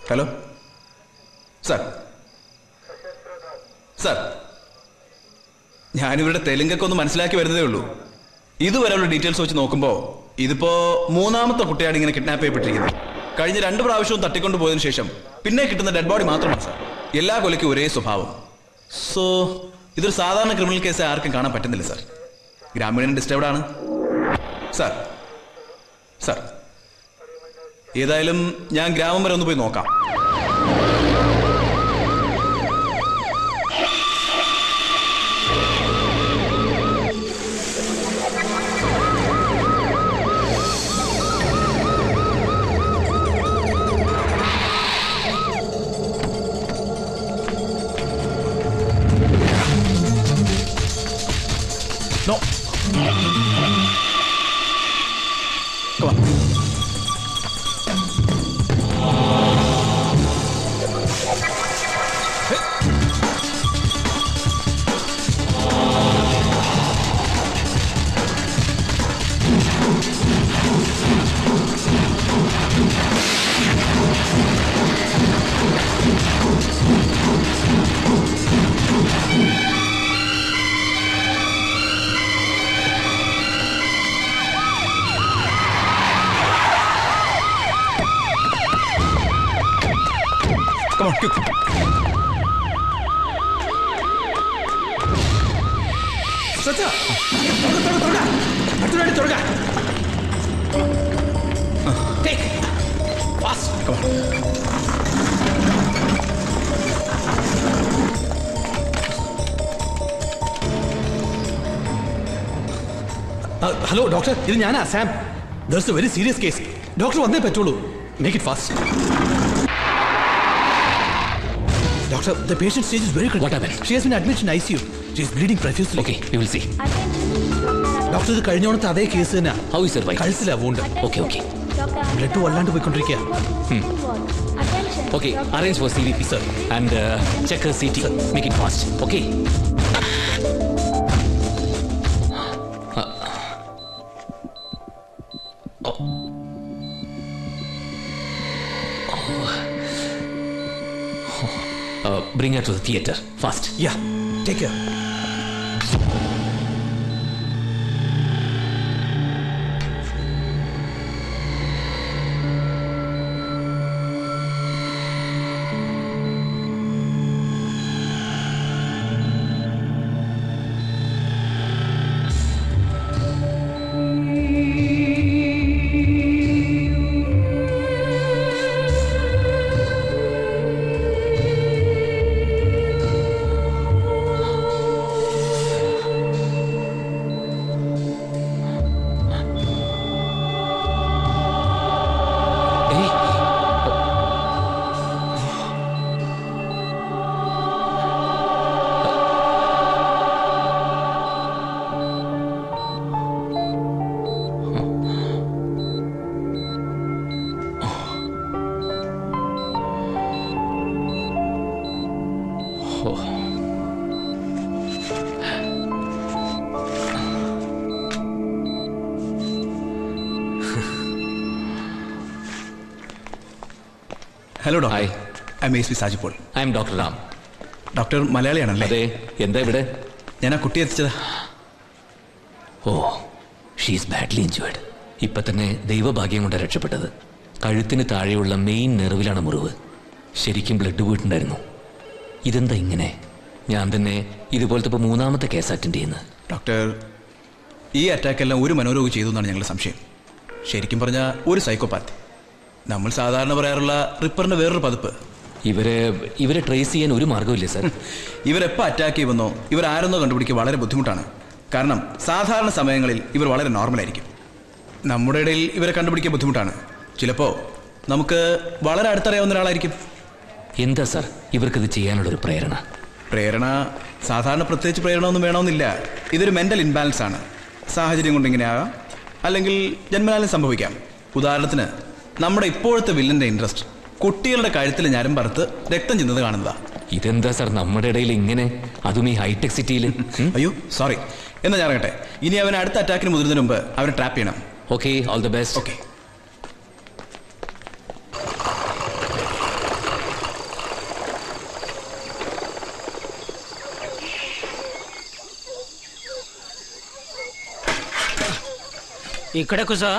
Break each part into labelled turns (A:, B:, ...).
A: Hello sir sir ഞാനിവരുടെ തെലുങ്കൊക്കെ ഒന്ന് മനസ്സിലാക്കി വരുന്നതേ ഉള്ളൂ ഇതുവരെയുള്ള ഡീറ്റെയിൽസ് വെച്ച് നോക്കുമ്പോൾ ഇതിപ്പോ മൂന്നാമത്തെ കുട്ടിയാണ് ഇങ്ങനെ കിഡ്നാപ്പ് ചെയ്യപ്പെട്ടിരിക്കുന്നത് കഴിഞ്ഞ രണ്ട് പ്രാവശ്യവും തട്ടിക്കൊണ്ടു പോയതിനു ശേഷം പിന്നെ കിട്ടുന്ന ഡെഡ് ബോഡി മാത്രമാണ് സാർ എല്ലാ കൊലയ്ക്കും ഒരേ സ്വഭാവം സോ ഇതൊരു സാധാരണ ക്രിമിനൽ കേസ് ആർക്കും കാണാൻ പറ്റുന്നില്ല സാർ ഗ്രാമീണൻ ഡിസ്റ്റർബ്ഡ് ആണ് സാർ സാർ ഏതായാലും ഞാൻ ഗ്രാമം വരെ ഒന്ന് പോയി നോക്കാം No. Come on. Come on, quick. സത്യ തുറക തുറക തുറക അടുത്തതായിട്ട് തുറക Take. Fast. Come on.
B: Hello doctor ഇത് ഞാനാ Sam there's a very serious case doctor വന്നേ പറ്റുള്ളൂ make it fast doctor the patient stage is very
C: What happened?
B: She has been admit in ICU she is bleeding profusely
C: okay we will see
B: doctor ഇത് കഴിഞ്ഞോണത്തെ അതേ case തന്നെ
C: how is survive
B: കഴുത്തിലാ wound
C: okay okay
B: blood വല്ലാണ്ട് പോയിക്കൊണ്ടിരിക്കുക
C: okay arrange for C V P sir and check C T make it fast okay Bring her to the theater fast.
B: Yeah take care
C: Hey.
A: Hello doctor
C: Hi.
A: I S P സാജിപ്പോൾ
C: I am Dr. Ram.
A: Doctor മലയാളിയാണല്ലേ
C: അതെ എന്താ ഇവിടെ
A: ഞാൻ ആ കുട്ടിയെ എത്തിച്ചത്
C: ഓ she's badly injured ഇപ്പൊ തന്നെ ദൈവഭാഗ്യം കൊണ്ട് രക്ഷപ്പെട്ടത് കഴുത്തിന് താഴെയുള്ള മെയിൻ നെർവിലാണ് മുറിവ് ശരിക്കും ബ്ലഡ് പോയിട്ടുണ്ടായിരുന്നു ഇതെന്താ ഇങ്ങനെ ഞാൻ തന്നെ ഇതുപോലത്തെ ഇപ്പോൾ മൂന്നാമത്തെ കേസ് അറ്റൻഡ് ചെയ്യുന്നത്
A: ഡോക്ടർ ഈ അറ്റാക്ക് എല്ലാം ഒരു മനോരോഗി ചെയ്തു എന്നാണ് ഞങ്ങളുടെ സംശയം ശരിക്കും പറഞ്ഞാൽ ഒരു സൈക്കോപാത്ത് നമ്മൾ സാധാരണ പറയാറുള്ള റിപ്പറിന്റെ വേറൊരു പതിപ്പ്
C: ഇവരെ ഇവരെ ട്രേസ് ചെയ്യാൻ ഒരു മാർഗ്ഗമില്ലേ സർ
A: ഇവരെപ്പോൾ അറ്റാക്ക് ചെയ്യുമെന്നോ ഇവർ ആരെന്നോ കണ്ടുപിടിക്കുക വളരെ ബുദ്ധിമുട്ടാണ് കാരണം സാധാരണ സമയങ്ങളിൽ ഇവർ വളരെ നോർമലായിരിക്കും നമ്മുടെ ഇടയിൽ ഇവരെ കണ്ടുപിടിക്കുക ബുദ്ധിമുട്ടാണ് ചിലപ്പോൾ നമുക്ക് വളരെ അടുത്തറിയാവുന്ന ഒരാളായിരിക്കും
C: എന്താ സർ ഇവർക്കിത് ചെയ്യാനുള്ളൊരു പ്രേരണ
A: പ്രേരണ സാധാരണ പ്രത്യേകിച്ച് പ്രേരണ ഒന്നും വേണമെന്നില്ല ഇതൊരു മെന്റൽ ഇൻബാലൻസ് ആണ് സാഹചര്യം കൊണ്ട് ഇങ്ങനെ ആകാം അല്ലെങ്കിൽ ജന്മനാലും സംഭവിക്കാം ഉദാഹരണത്തിന് നമ്മുടെ ഇപ്പോഴത്തെ വില്ലന്റെ ഇൻട്രസ്റ്റ് കുട്ടികളുടെ കഴുത്തിൽ ഞരമ്പറുത്ത് രക്തം ചിന്തത് കാണുന്നതാ
C: ഇതെന്താ സർ നമ്മുടെ ഇടയിൽ ഇങ്ങനെ അതും ഈ ഹൈടെക് സിറ്റിയിൽ
A: അയ്യോ സോറി എന്നാ ഞാൻ ഇറങ്ങട്ടെ ഇനി അവൻ അടുത്ത അറ്റാക്കിന് മുതിരുന്നതിന് മുമ്പ് അവനെ ട്രാപ്പ് ചെയ്യണം
C: okay all the best
A: okay
D: ఇక్కడ కూసో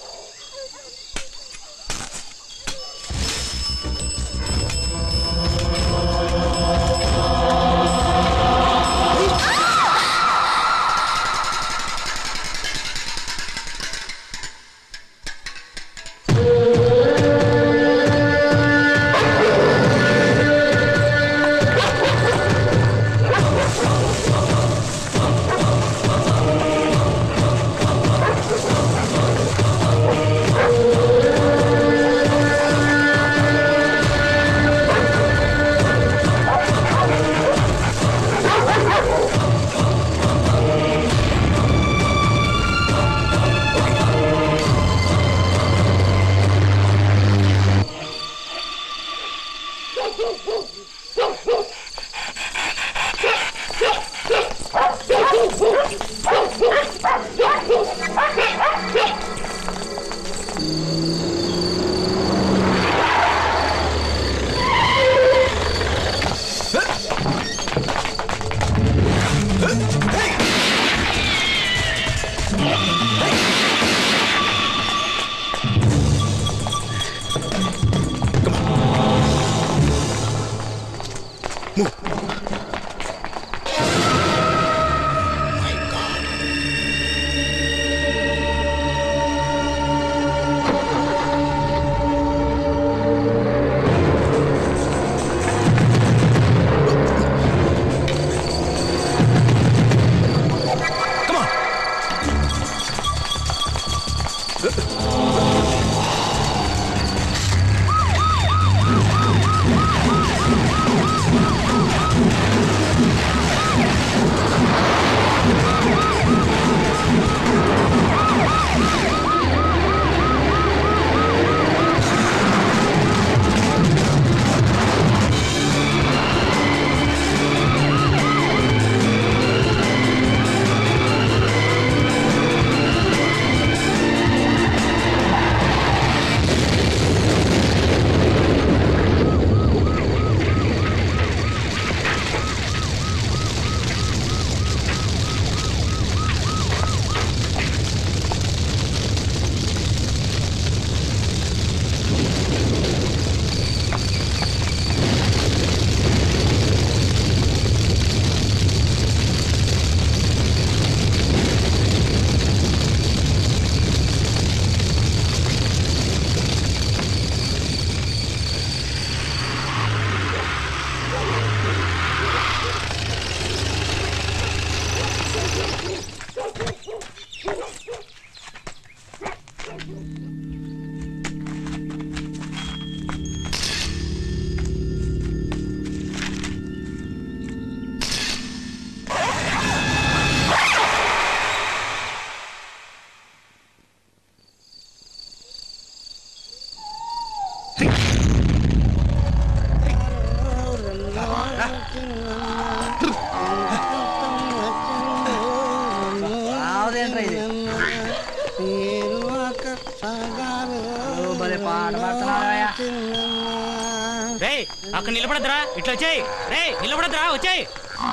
D: రే అక్కడ నిలబడద్దురా ఇట్లా వచ్చాయి రే నిలబడద్దురా వచ్చాయి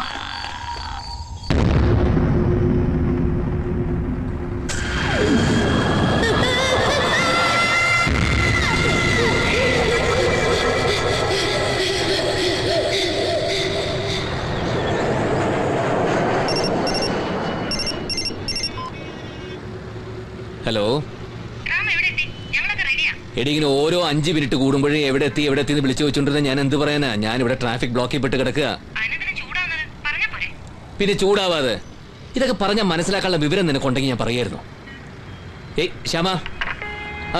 C: ഹലോ എടി ഇങ്ങനെ ഓരോ അഞ്ച് മിനിറ്റ് കൂടുമ്പോഴേ എവിടെ എത്തി എവിടെ എത്തി എന്ന് വിളിച്ചു വെച്ചോണ്ടിരുന്ന ഞാൻ എന്ത് പറയാനാ ഞാൻ ഇവിടെ ട്രാഫിക് ബ്ലോക്കിൽ പെട്ട് കിടക്കുക പിന്നെ ചൂടാവാതെ ഇതൊക്കെ പറഞ്ഞാൽ മനസ്സിലാക്കാനുള്ള വിവരം നിനക്കുണ്ടെങ്കിൽ ഞാൻ പറയായിരുന്നു ഏയ് ശ്യാമ ആ.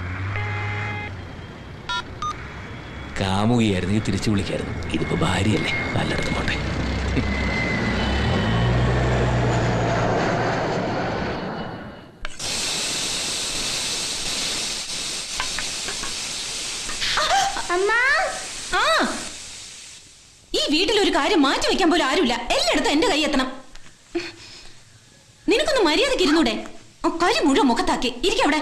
C: കാമുകിയായിരുന്നു ഈ തിരിച്ചു വിളിക്കായിരുന്നു ഇതിപ്പോ ഭാര്യയല്ലേ വല്ലയിടത്തും പോട്ടെ
E: അമ്മാ
F: ആ ഈ വീട്ടിൽ ഒരു കാര്യം മാറ്റി വെക്കാൻ പോലും ആരുമില്ല എല്ലായിടത്തും എന്റെ കൈ എത്തണം നിനക്കൊന്ന് മര്യാദക്ക് ഇരുന്നൂടെ ആ, കരി മുഴുവൻ മുഖത്താക്കി ഇരിക്കവിടെ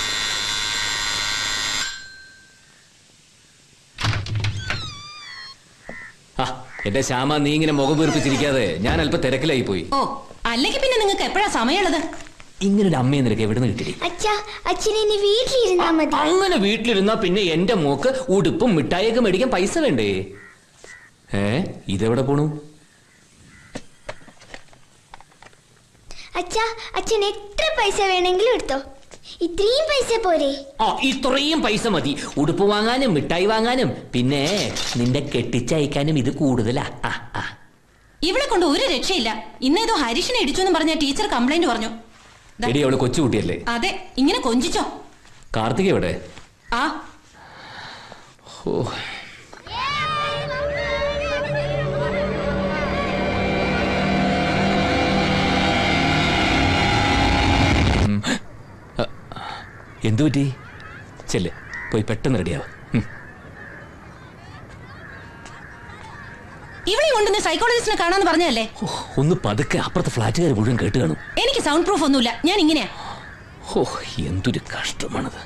C: ആ എന്റെ ശ്യാമ നീ ഇങ്ങനെ മുഖം വീർപ്പിച്ചിരിക്കാതെ ഞാൻ അല്പം തിരക്കിലായി പോയി
F: ഓ അല്ലെങ്കിൽ പിന്നെ നിങ്ങൾക്ക് എപ്പോഴാ സമയമുള്ളത്
C: ഇങ്ങനെ ഒരു അമ്മയെ നിനക്ക് എവിടെ നിന്ന് കിട്ടി
E: അച്ഛാ അച്ഛനെ ഇനി വീട്ടിലിരുന്നാ മതി
C: അങ്ങനെ വീട്ടിലിരുന്നാ പിന്നെ എന്റെ മോക്ക് ഉടുപ്പും മിഠായിയൊക്കെ മേടിക്കാൻ പൈസ വേണ്ടേ ഏ ഇതെവിടെ പോണു
E: അച്ഛാ അച്ഛൻ എത്ര പൈസ വേണമെങ്കിലും എടുത്തോ ഇത്രയും പൈസ പോരെ
C: ആ ഇത്രയും പൈസ മതി ഉടുപ്പ് വാങ്ങാനും മിഠായി വാങ്ങാനും പിന്നെ നിന്റെ കെട്ടിച്ചയക്കാനും ഇത് കൂടുതലാ ആ, ആ.
F: ഇവളെ കൊണ്ട് ഒരു രക്ഷയില്ല ഇന്നേതോ ഹരീഷിനെ ഇടിച്ചു എന്ന് പറഞ്ഞ ടീച്ചർ കംപ്ലൈന്റ് പറഞ്ഞു ദാ,
C: എടി അവള് കൊച്ചുകുട്ടിയല്ലേ
F: അതെ ഇങ്ങനെ കൊഞ്ചിച്ചോ
C: കാർത്തിക എവിടെ
F: ആ
C: ഓ ഉം. അ, എന്തു പറ്റി ചെല്ല് പോയി പെട്ടെന്ന് റെഡിയാവും
F: ഇവളെ കൊണ്ട് നീ സൈക്കോളജിസ്റ്റിനെ കാണാന്ന് പറഞ്ഞതല്ലേ
C: ഒന്ന് പതുക്കെ അപ്പുറത്തെ ഫ്ലാറ്റുകാർ മുഴുവൻ കേട്ട് കാണും
F: എനിക്ക് സൗണ്ട് പ്രൂഫ് ഒന്നുമില്ല ഞാൻ ഇങ്ങനെയാ
C: ഓ എന്തൊരു കഷ്ടമാണത്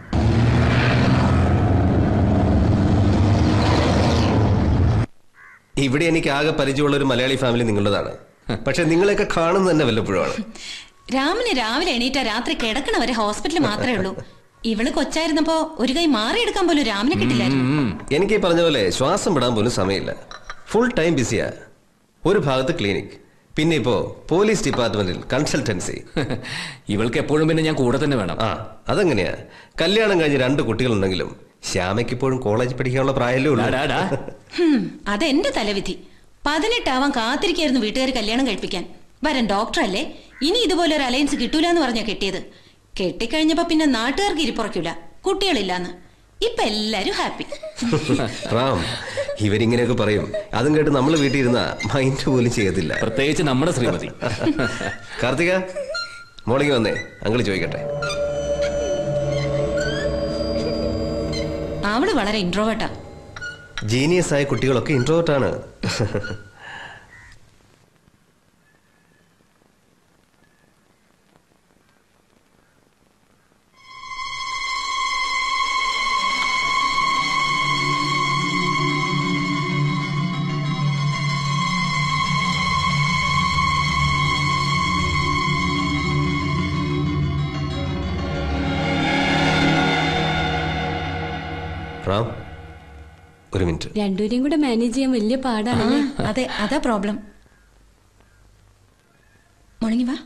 G: ഇവിടെ എനിക്ക് ആകെ പരിചയമുള്ള ഒരു മലയാളി ഫാമിലി നിങ്ങളുടേതാണ് പക്ഷെ നിങ്ങളെയൊക്കെ കാണുന്നത് തന്നെ വല്ലപ്പോഴുമാണ്
F: രാമന് രാവിലെ എണീറ്റ രാത്രി കിടക്കണ വരെ ഹോസ്പിറ്റലിൽ മാത്രമേ ഉള്ളൂ ഇവള് കൊച്ചായിരുന്നപ്പോ ഒരു കൈ മാറിയെടുക്കാൻ പോലും രാമനെ കിട്ടില്ലായിരുന്നു
G: എനിക്ക് ഈ പറഞ്ഞ പോലെ ശ്വാസം വിടാൻ പോലും സമയമില്ല ഫുൾ ടൈം ബിസിയാ ഒരു ഭാഗത്ത് ക്ലിനിക് പിന്നെ ഇപ്പോ പോലീസ് ഡിപ്പാർട്ട്മെന്റിൽ കൺസൾട്ടൻസി
C: ഇവൾക്ക് എപ്പോഴും പിന്നെ ഞാൻ കൂടെ തന്നെ വേണം
G: ആ അതെങ്ങനെയാ കല്യാണം കഴിഞ്ഞ് രണ്ട് കുട്ടികളുണ്ടെങ്കിലും ശ്യാമയ്ക്ക് ഇപ്പോഴും കോളേജിൽ പഠിക്കാനുള്ള പ്രായമല്ലേ ഉള്ളൂ
C: ഡാ, ഡാ, ഡാ.
F: ഹും, അതെന്റെ തലവിധി പതിനെട്ടാവാൻ കാത്തിരിക്കായിരുന്നു വീട്ടുകാർ കല്യാണം കഴിപ്പിക്കാൻ വരൻ ഡോക്ടറല്ലേ ഇനി ഇതുപോലെ ഒരു അലയൻസ് കിട്ടൂല എന്ന് പറഞ്ഞാ കെട്ടിയത് കെട്ടിക്കഴിഞ്ഞപ്പോ പിന്നെ നാട്ടുകാർക്ക് ഇരിപ്പുറയ്ക്കൂല കുട്ടികളില്ലാന്ന് ഇപ്പൊ എല്ലാരും ഹാപ്പി
G: റാം ഇവരിങ്ങനെയൊക്കെ പറയും അതും കേട്ട് നമ്മൾ വീട്ടിൽ ഇരുന്ന മൈൻഡ് പോലും ചെയ്യത്തില്ല
C: പ്രത്യേകിച്ച് നമ്മുടെ ശ്രീമതി
G: കാർത്തിക മോളിങ് വന്നേ അങ്കിൾ ചോദിക്കട്ടെ
F: അവള് വളരെ ഇൻട്രോവേർട്ടാ
G: ജീനിയസ് ആയ കുട്ടികളൊക്കെ ഇൻട്രോവേർട്ട് ആണ് റാം ഒരു മിനിറ്റ്
H: രണ്ടുപേരെയും കൂടെ മാനേജ് ചെയ്യാൻ വലിയ പാടാണ്
F: അതെ അതാ പ്രോബ്ലം മുണങ്ങി വാ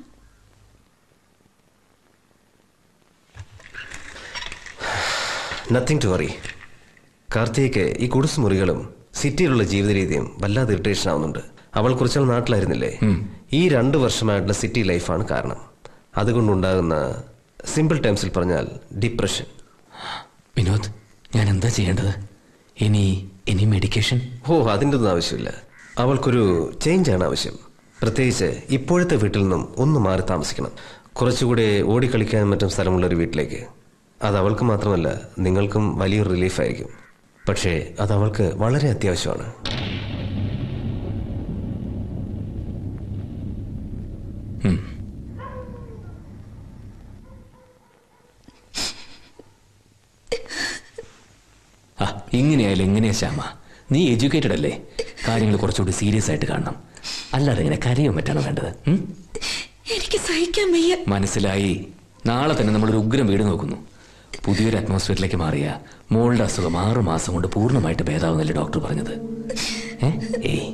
G: നത്തിങ് ടു വറി കാർത്തികയ്ക്ക് ഈ കുടിസ് മുറികളും സിറ്റിയിലുള്ള ജീവിത രീതിയും വല്ലാതെ ഇറിറ്റേഷൻ ആവുന്നുണ്ട് അവൾ കുറച്ചാൾ നാട്ടിലായിരുന്നില്ലേ ഈ രണ്ട് വർഷമായിട്ടുള്ള സിറ്റി ലൈഫാണ് കാരണം അതുകൊണ്ടുണ്ടാകുന്ന സിമ്പിൾ ടൈംസിൽ പറഞ്ഞാൽ ഡിപ്രഷൻ
C: വിനോദ് ഞാൻ എന്താ ചെയ്യേണ്ടത് ഇനി ഇനി മെഡിക്കേഷൻ
G: ഓ അതിൻ്റെ ഒന്നും ആവശ്യമില്ല അവൾക്കൊരു ചേഞ്ച് ആണ് ആവശ്യം പ്രത്യേകിച്ച് ഇപ്പോഴത്തെ വീട്ടിൽ നിന്നും ഒന്ന് മാറി താമസിക്കണം കുറച്ചുകൂടെ ഓടിക്കളിക്കാനും മറ്റും സ്ഥലമുള്ള ഒരു വീട്ടിലേക്ക് അത് അവൾക്ക് മാത്രമല്ല നിങ്ങൾക്കും വലിയൊരു റിലീഫായിരിക്കും പക്ഷേ അത് അവൾക്ക് വളരെ അത്യാവശ്യമാണ്
C: ആ ഇങ്ങനെയായാലും എങ്ങനെയാ ശ്യാമ നീ എഡ്യൂക്കേറ്റഡ് അല്ലേ കാര്യങ്ങൾ കുറച്ചുകൂടി സീരിയസ് ആയിട്ട് കാണണം അല്ലാതെ ഇങ്ങനെ കരയോ മറ്റാണോ വേണ്ടത് ഉം?
F: എനിക്ക് സഹിക്കാൻ വയ്യ
C: മനസ്സിലായി നാളെ തന്നെ നമ്മളൊരു ഉഗ്രം വീട് നോക്കുന്നു പുതിയൊരു അറ്റ്മോസ്ഫിയറിലേക്ക് മാറിയ മോളുടെ അസുഖം ആറു മാസം കൊണ്ട് പൂർണ്ണമായിട്ട് ഭേദാവുന്നല്ലേ ഡോക്ടർ പറഞ്ഞത് ഏ ഏയ്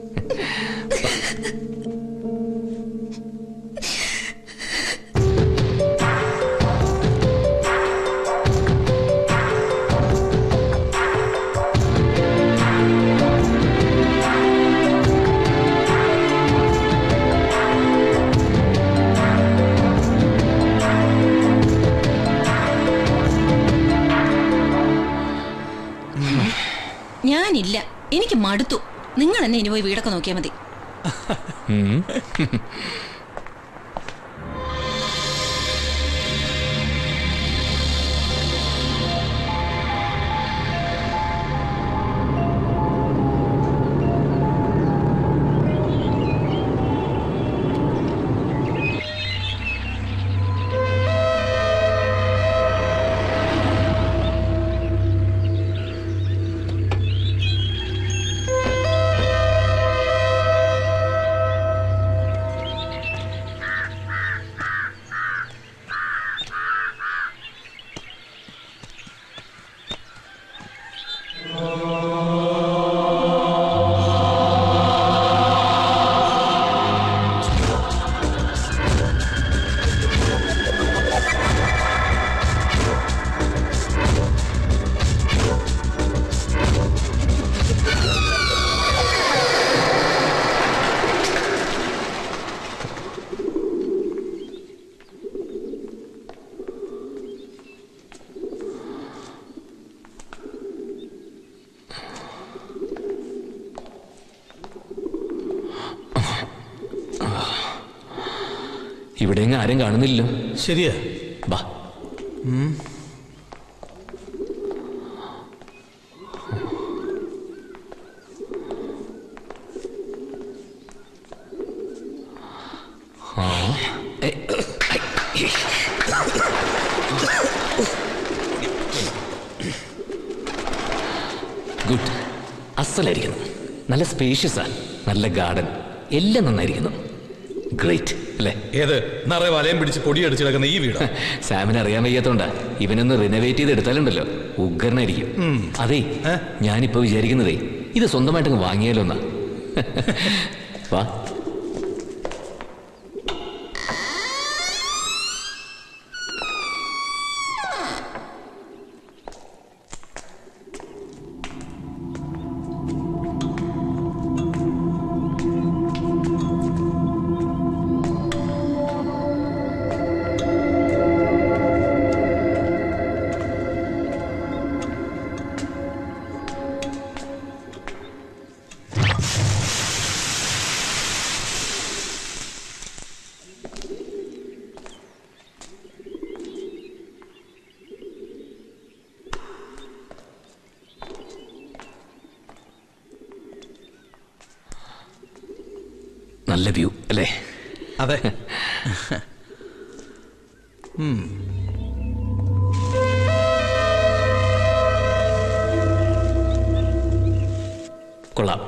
F: ഞാനില്ല എനിക്ക് മടുത്തു നിങ്ങൾ എന്നെ ഇനി പോയി വീടൊക്കെ നോക്കിയാൽ മതി
C: ഇവിടെ എങ്ങും ആരും കാണുന്നില്ലല്ലോ
B: ശരിയാ
C: ബാ ആ. ഏ, ഐ. ഗുഡ് അസലായിരിക്കുന്നു നല്ല സ്പേഷ്യസാ നല്ല ഗാർഡൻ എല്ലാം നന്നായിരിക്കുന്നു ഗ്രേറ്റ് അല്ലേ
B: ഏത് നിറയെ വലയം പിടിച്ച് പൊടിയടിച്ച് കിടക്കുന്ന ഈ വീട്
C: സാമിന് അറിയാൻ വയ്യാത്തോണ്ടാ ഇവനൊന്ന് റിനോവേറ്റ് ചെയ്ത് എടുത്താലുണ്ടല്ലോ ഉഗ്രനായിരിക്കും അതെ ഞാനിപ്പോ വിചാരിക്കുന്നതേ ഇത് സ്വന്തമായിട്ട് വാങ്ങിയാലോ എന്നാ വാ നല്ല വ്യൂ അല്ലേ
B: അതെ
C: കൊള്ളാം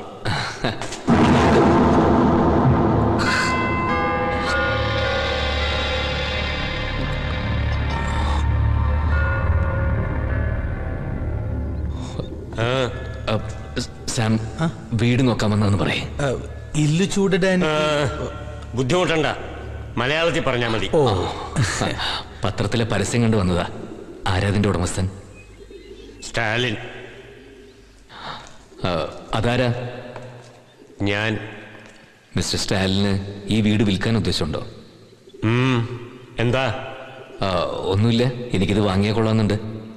C: അ, സാം വീട് നോക്കാമെന്നാന്ന് പറയേ
B: ഇല്ലു ചൂടിടാൻ
I: ബുദ്ധിമുട്ടണ്ട മലയാളത്തിൽ പറഞ്ഞാൽ മതി
B: ഓ
C: പത്രത്തിലെ പരസ്യം കണ്ടു വന്നതാ ആരാതിന്റെ ഉടമസ്ഥൻ
I: സ്റ്റാലിൻ
C: ആ, അതാരാ
I: ഞാൻ
C: മിസ്റ്റർ സ്റ്റാലിന് ഈ വീട് വിൽക്കാൻ ഉദ്ദേശമുണ്ടോ
I: ഉം, എന്താ
C: ആ, ഒന്നുമില്ല എനിക്കിത് വാങ്ങിയാൽ കൊള്ളാമെന്നുണ്ട്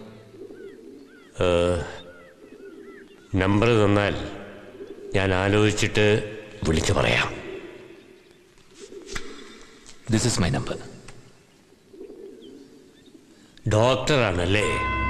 I: നമ്പർ തന്നാൽ ഞാൻ ആലോചിച്ചിട്ട് വിളിച്ചു പറയാം
C: ദിസ് ഇസ് മൈ നമ്പർ
I: ഡോക്ടറാണല്ലേ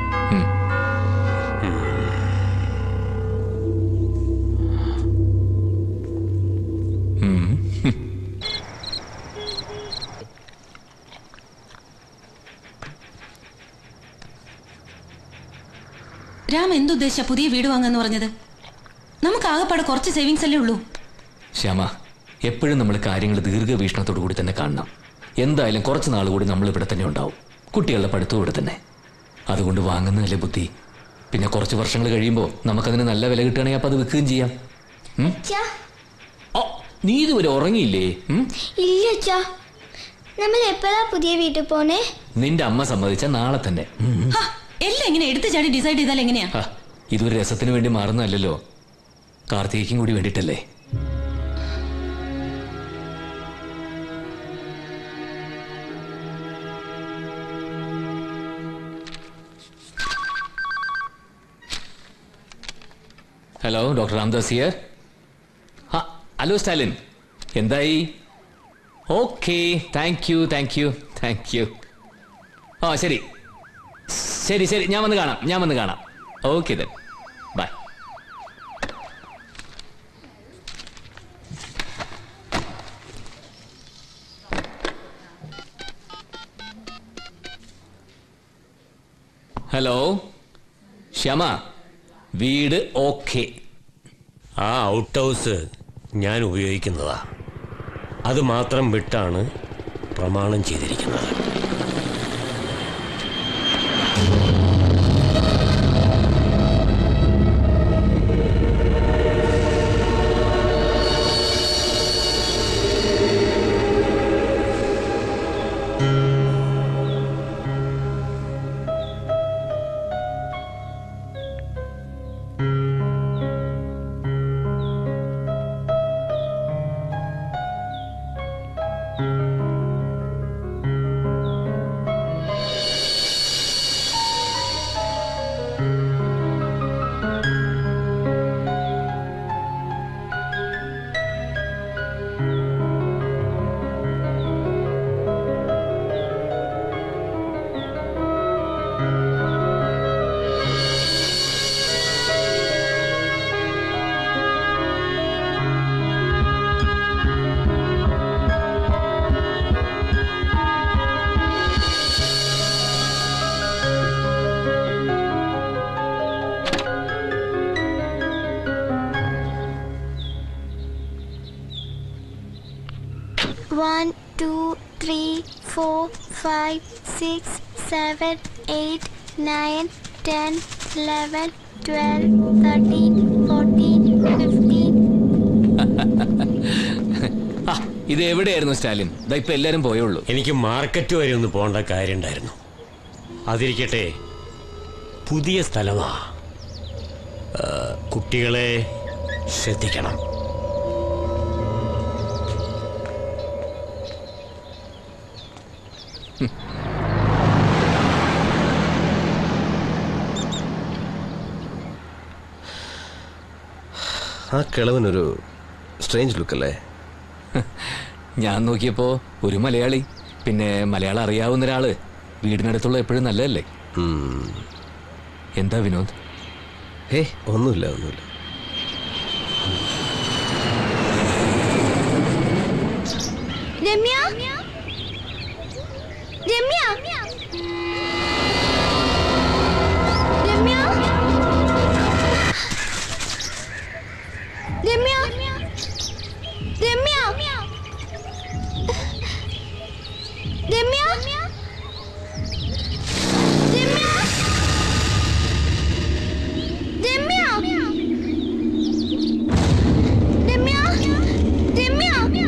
F: രാം എന്തുദ്ദേശിച്ച പുതിയ വീട് വാങ്ങാന്ന് പറഞ്ഞത് നമുക്ക് ആകെപ്പാടെ കുറച്ച് സേവിങ്സ് അല്ലേ ഉള്ളൂ
C: ശ്യാമ എപ്പോഴും നമ്മൾ കാര്യങ്ങൾ ദീർഘവീക്ഷണത്തോടു കൂടി തന്നെ കാണണം എന്തായാലും കുറച്ച് നാൾ കൂടി നമ്മൾ ഇവിടെ തന്നെ ഉണ്ടാവും കുട്ടികളുടെ പഠിത്തവും ഇവിടെ തന്നെ അതുകൊണ്ട് വാങ്ങുന്നതല്ലേ ബുദ്ധി പിന്നെ കുറച്ച് വർഷങ്ങൾ കഴിയുമ്പോൾ നമുക്കതിന് നല്ല വില കിട്ടുകയാണെങ്കിൽ അപ്പോൾ അത് വിൽക്കുകയും ചെയ്യാം ഉം?
E: അച്ഛാ
C: ഓ നീ ഇതുവരെ ഉറങ്ങിയില്ലേ ഉം?
E: ഇല്ല അച്ഛാ നമ്മൾ എപ്പോഴാ പുതിയ വീട്ടിൽ പോണേ
C: നിന്റെ അമ്മ സമ്മതിച്ച നാളെ തന്നെ ഉം.
F: ഹാ, എല്ലാം ഇങ്ങനെ എടുത്തു ചാടി ഡിസൈഡ് ചെയ്താൽ എങ്ങനെയാ
C: ഹ, ഇതൊരു രസത്തിന് വേണ്ടി മാറുന്നതല്ലല്ലോ കാർത്തികയ്ക്കും കൂടി വേണ്ടിയിട്ടല്ലേ ഹലോ ഡോക്ടർ രാംദാസ് ഹിയർ ആ ഹലോ സ്റ്റാലിൻ എന്തായി okay thank you thank you thank you ആ ശരി ശരി ശരി ഞാൻ വന്ന് കാണാം ഞാൻ വന്ന് കാണാം okay then bye hello Shyama വീട് ഓക്കെ
I: ആ ഔട്ട് ഹൗസ് ഞാൻ ഉപയോഗിക്കുന്നതാ അത് മാത്രം വിട്ടാണ് പ്രമാണം ചെയ്തിരിക്കുന്നത്
E: five, six, seven, eight, nine, ten, eleven, twelve, thirteen, fourteen, fifteen.
C: ആ ഇത് എവിടെയായിരുന്നു സ്റ്റാലിൻ ദാ ഇപ്പൊ എല്ലാരും പോയുള്ളൂ
I: എനിക്ക് മാർക്കറ്റ് വരെ ഒന്ന് പോകേണ്ട കാര്യമുണ്ടായിരുന്നു അതിരിക്കട്ടെ പുതിയ സ്ഥലമാ ആ, കുട്ടികളെ ശ്രദ്ധിക്കണം
G: ആ കിളവനൊരു സ്ട്രേഞ്ച് ലുക്ക് അല്ലേ
C: ഞാൻ നോക്കിയപ്പോ ഒരു മലയാളി പിന്നെ മലയാളം അറിയാവുന്ന ഒരാള് വീടിനടുത്തുള്ള എപ്പോഴും നല്ലതല്ലേ എന്താ വിനോദ്
G: ഏ ഒന്നുമില്ല ഒന്നുമില്ല
E: രമ്യ രമ്യ രമ്യ രമ്യ രമ്യ രമ്യ രമ്യ രമ്യ രമ്യ രമ്യ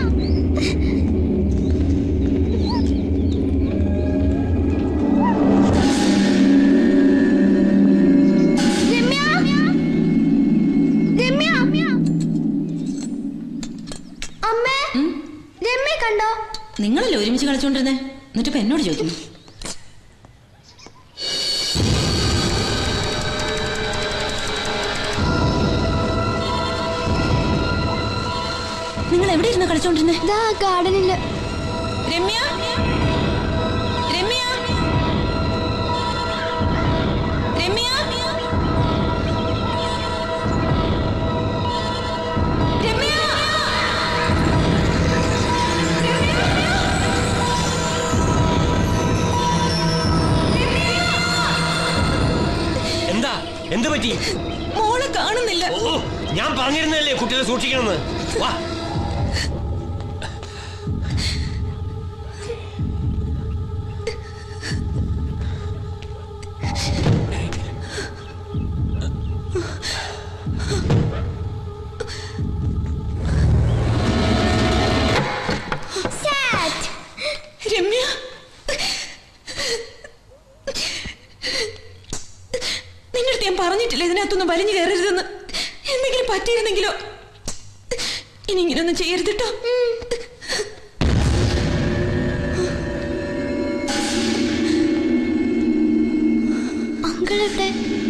E: രമ്യ രമ്യ അമ്മേ രമ്യ കണ്ടോ
F: നിങ്ങളല്ലേ ഒരുമിച്ച് കളിച്ചോണ്ടിരുന്നേ എന്നിട്ട് ഇപ്പൊ എന്നോട് ചോദിക്കുന്നു നിങ്ങൾ എവിടെ ഇരുന്ന് കളിച്ചോണ്ടിരുന്നേ
E: ദാ ഗാർഡനില്
F: രമ്യ രമ്യ രമ്യ രമ്യ
I: എന്താ എന്ത് പറ്റി
F: മോളെ കാണുന്നില്ല
I: ഓ ഞാൻ പറഞ്ഞിരുന്നല്ലേ കുട്ടികളെ സൂക്ഷിക്കണമെന്ന് വാ
E: സാറ്റ്
F: രമ്യ നിന്റെ അടുത്ത് ഞാൻ പറഞ്ഞിട്ടില്ല ഇതിനകത്തൊന്നും വലിഞ്ഞു കയറരുതെന്ന് എന്തെങ്കിലും പറ്റിയിരുന്നെങ്കിലോ ഇനി ഇങ്ങനെയൊന്നും ചെയ്യരുത് കേട്ടോ
E: അങ്കിൾ എവിടെ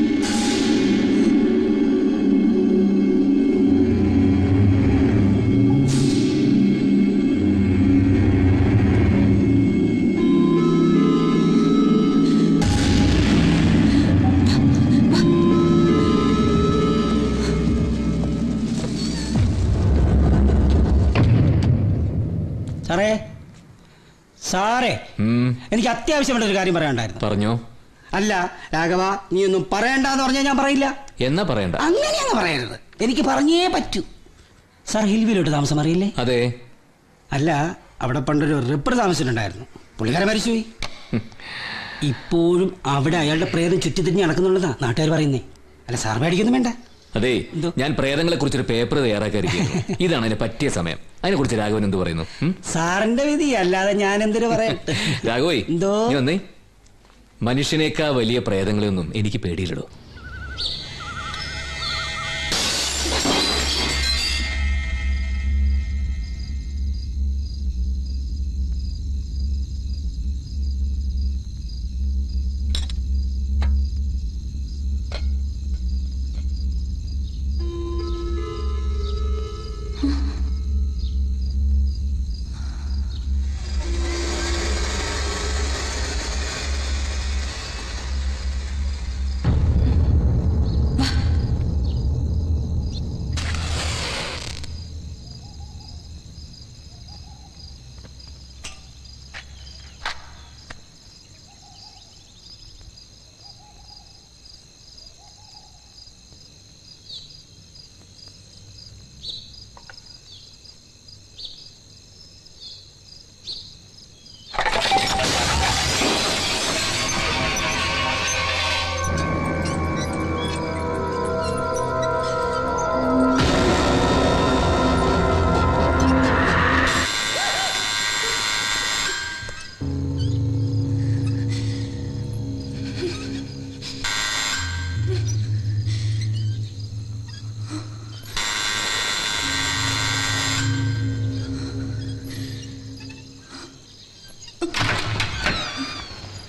D: സാറേ സാറേ
C: ഉം,
D: എനിക്ക് അത്യാവശ്യമായിട്ട് ഒരു കാര്യം പറയാനുണ്ടായിരുന്നു
C: പറഞ്ഞോ
D: അല്ല രാഘവ നീ ഒന്നും പറയണ്ടെന്ന് പറഞ്ഞാൽ ഞാൻ പറയില്ല
C: എന്നാ പറയണ്ട
D: അങ്ങനെയങ്ങ് പറയരുത് എനിക്ക് പറഞ്ഞേ പറ്റൂ സാർ ഹിൽവിലോട്ട് താമസം അറിയില്ലേ
C: അതെ
D: അല്ല അവിടെ പണ്ടൊരു റിപ്പർ താമസിച്ചിട്ടുണ്ടായിരുന്നു പുള്ളിക്കാരൻ മരിച്ചുപോയി ഇപ്പോഴും അവിടെ അയാളുടെ പ്രേതം ചുറ്റിത്തിരിഞ്ഞ് നടക്കുന്നുള്ളതാ നാട്ടുകാർ പറയുന്നേ അല്ല സാർ പേടിക്കൊന്നും വേണ്ട
C: അതെ
D: എന്തോ?
C: ഞാൻ പ്രേതങ്ങളെ കുറിച്ചൊരു പേപ്പർ തയ്യാറാക്കിയിരിക്കുന്നു ഇതാണ് അതിന് പറ്റിയ സമയം അതിനെ കുറിച്ച് രാഘവൻ എന്ത് പറയുന്നു ഉം?
D: സാറിന്റെ വിധി അല്ലാതെ ഞാൻ എന്തിനു പറയാം
C: രാഘവേ
D: എന്തോ?
C: നീ വന്നേ മനുഷ്യനേക്കാ വലിയ പ്രേതങ്ങളെയൊന്നും എനിക്ക് പേടിയില്ലടോ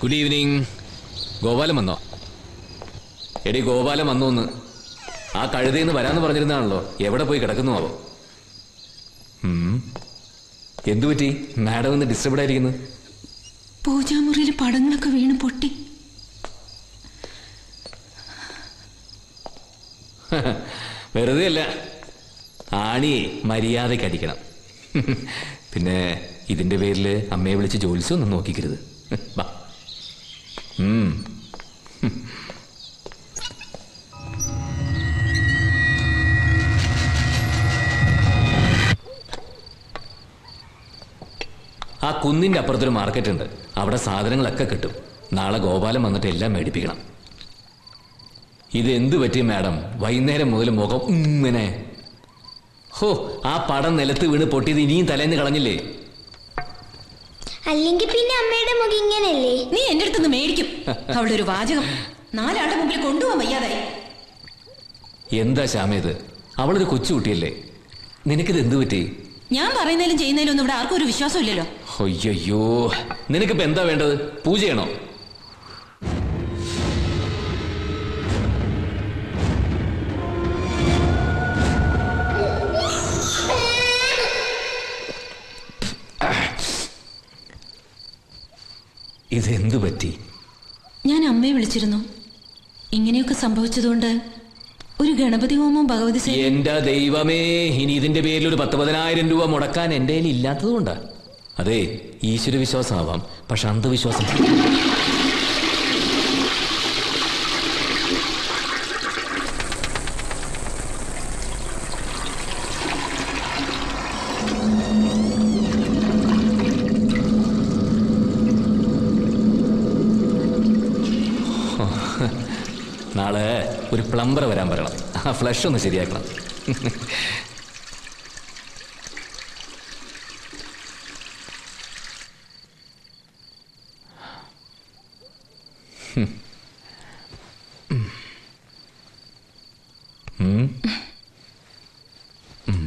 C: ഗുഡ് ഈവനിങ് ഗോപാലം വന്നോ എടി ഗോപാലം വന്നു എന്ന് ആ കഴുതയിന്ന് വരാന്ന് പറഞ്ഞിരുന്നാണല്ലോ എവിടെ പോയി കിടക്കുന്നു ആവോ ഉം. എന്തു പറ്റി മാഡം ഒന്ന് ഡിസ്റ്റർബഡ് ആയിരിക്കുന്നു
F: പൂജാമുറിയിൽ പടങ്ങളൊക്കെ വീണ് പൊട്ടി
C: വെറുതെ അല്ല ആണിയെ മര്യാദയ്ക്ക് അടിക്കണം പിന്നെ ഇതിന്റെ പേരിൽ അമ്മയെ വിളിച്ച് ജോലിസ് ഒന്നും നോക്കിക്കരുത് വാ. ഉം. ആ കുന്നിന്റെ അപ്പുറത്തൊരു മാർക്കറ്റ് ഉണ്ട് അവിടെ സാധനങ്ങളൊക്കെ കിട്ടും നാളെ ഗോപാലം വന്നിട്ട് എല്ലാം മേടിപ്പിക്കണം ഇത് എന്തു പറ്റി മാഡം വൈകുന്നേരം മുതൽ മുഖം ഇങ്ങനെ ഹോ ആ പടം നിലത്ത് വീണ് പൊട്ടിയത് ഇനിയും തലേന്ന് കളഞ്ഞില്ലേ
E: അല്ലെങ്കിൽ പിന്നെ അമ്മയുടെ മുഖം ഇങ്ങനല്ലേ
F: നീ എന്റെ അടുത്തുനിന്ന് മേടിക്കും അവളുടെ ഒരു വാചകം നാലാളുടെ മുമ്പിൽ കൊണ്ടുപോകാൻ വയ്യാതായി
C: എന്താ ശ്യാമേത് അവളൊരു കൊച്ചുകുട്ടിയല്ലേ നിനക്കിത് എന്തു പറ്റി
F: ഞാൻ പറയുന്നതിലും ചെയ്യുന്നതിലും ഒന്നും ഇവിടെ ആർക്കും ഒരു വിശ്വാസം ഇല്ലല്ലോ
C: അയ്യോ നിനക്കിപ്പോ എന്താ വേണ്ടത് പൂജയാണോ ഇതെന്തു പറ്റി
F: ഞാൻ അമ്മയെ വിളിച്ചിരുന്നു ഇങ്ങനെയൊക്കെ സംഭവിച്ചതുകൊണ്ട് ഒരു ഗണപതി ഹോമം ഭഗവതി സേവ
C: എന്റെ ദൈവമേ ഇനി ഇതിന്റെ പേരിൽ ഒരു പത്ത് പതിനായിരം രൂപ മുടക്കാൻ എന്റെ കയ്യിൽ ഇല്ലാത്തതുകൊണ്ടാ അതെ ഈശ്വര വിശ്വാസമാവാം പക്ഷെ അന്ധവിശ്വാസം നാളെ ഒരു പ്ലംബർ വരാൻ പറയണം ആ ഫ്ലഷ് ഒന്ന് ശരിയാക്കണം ഉം. ഉം.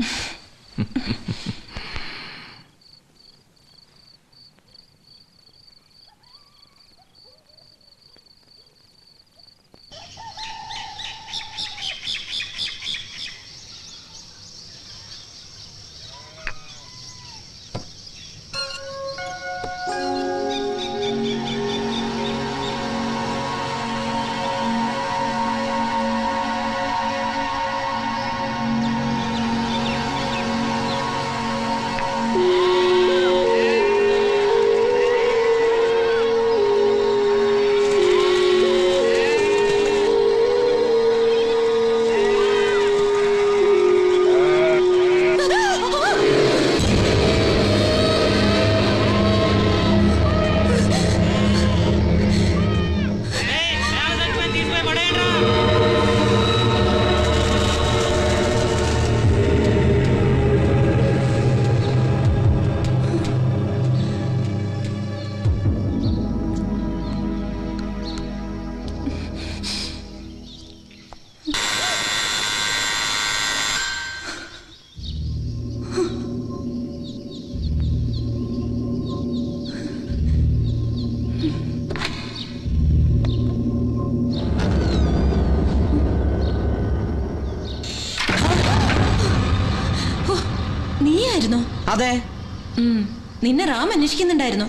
F: നീയായിരുന്നോ
J: അതെ
F: ഉം. നിന്നെ റാം അന്വേഷിക്കുന്നുണ്ടായിരുന്നു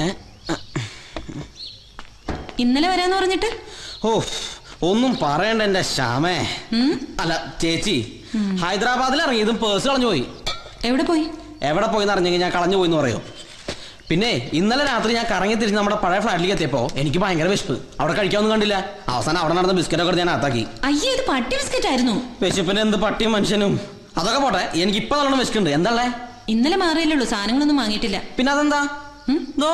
F: ഇന്നലെ വരാന്ന് പറഞ്ഞിട്ട്
J: ഓ ഒന്നും പറയണ്ട എന്റെ ശ്യാമേ
F: ഉം?
J: അല്ല ചേച്ചി ഹൈദരാബാദിൽ ഇറങ്ങിയതും പേഴ്സ് കളഞ്ഞു പോയി
F: എവിടെ പോയി
J: എവിടെ പോയി അറിഞ്ഞെങ്കിൽ ഞാൻ കളഞ്ഞു പോയി എന്ന് പറയോ പിന്നെ ഇന്നലെ രാത്രി ഞാൻ കറങ്ങി തിരിഞ്ഞ് നമ്മുടെ പഴയ ഫ്ലാറ്റിലേക്ക് എത്തിയപ്പോ എനിക്ക് ഭയങ്കര വിശപ്പ് അവിടെ കഴിക്കാനൊന്നും കണ്ടില്ല അവസാനം അവിടെ നടന്ന ബിസ്ക്കറ്റൊക്കെ എടുത്ത് ഞാൻ അകത്താക്കി
F: അയ്യേ ഇത് പട്ടി ബിസ്ക്കറ്റ് ആയിരുന്നു
J: വിശപ്പിന് എന്ത് പട്ടിയും മനുഷ്യനും അതൊക്കെ പോട്ടെ എനിക്ക് ഇപ്പൊ നല്ലോണം വിശക്കുണ്ട് എന്താ
F: ഇന്നലെ മാറിയല്ലേ ഉള്ളൂ സാധനങ്ങളൊന്നും വാങ്ങിയിട്ടില്ല
J: പിന്നെ അതെന്താ
F: ഉം?
J: നോ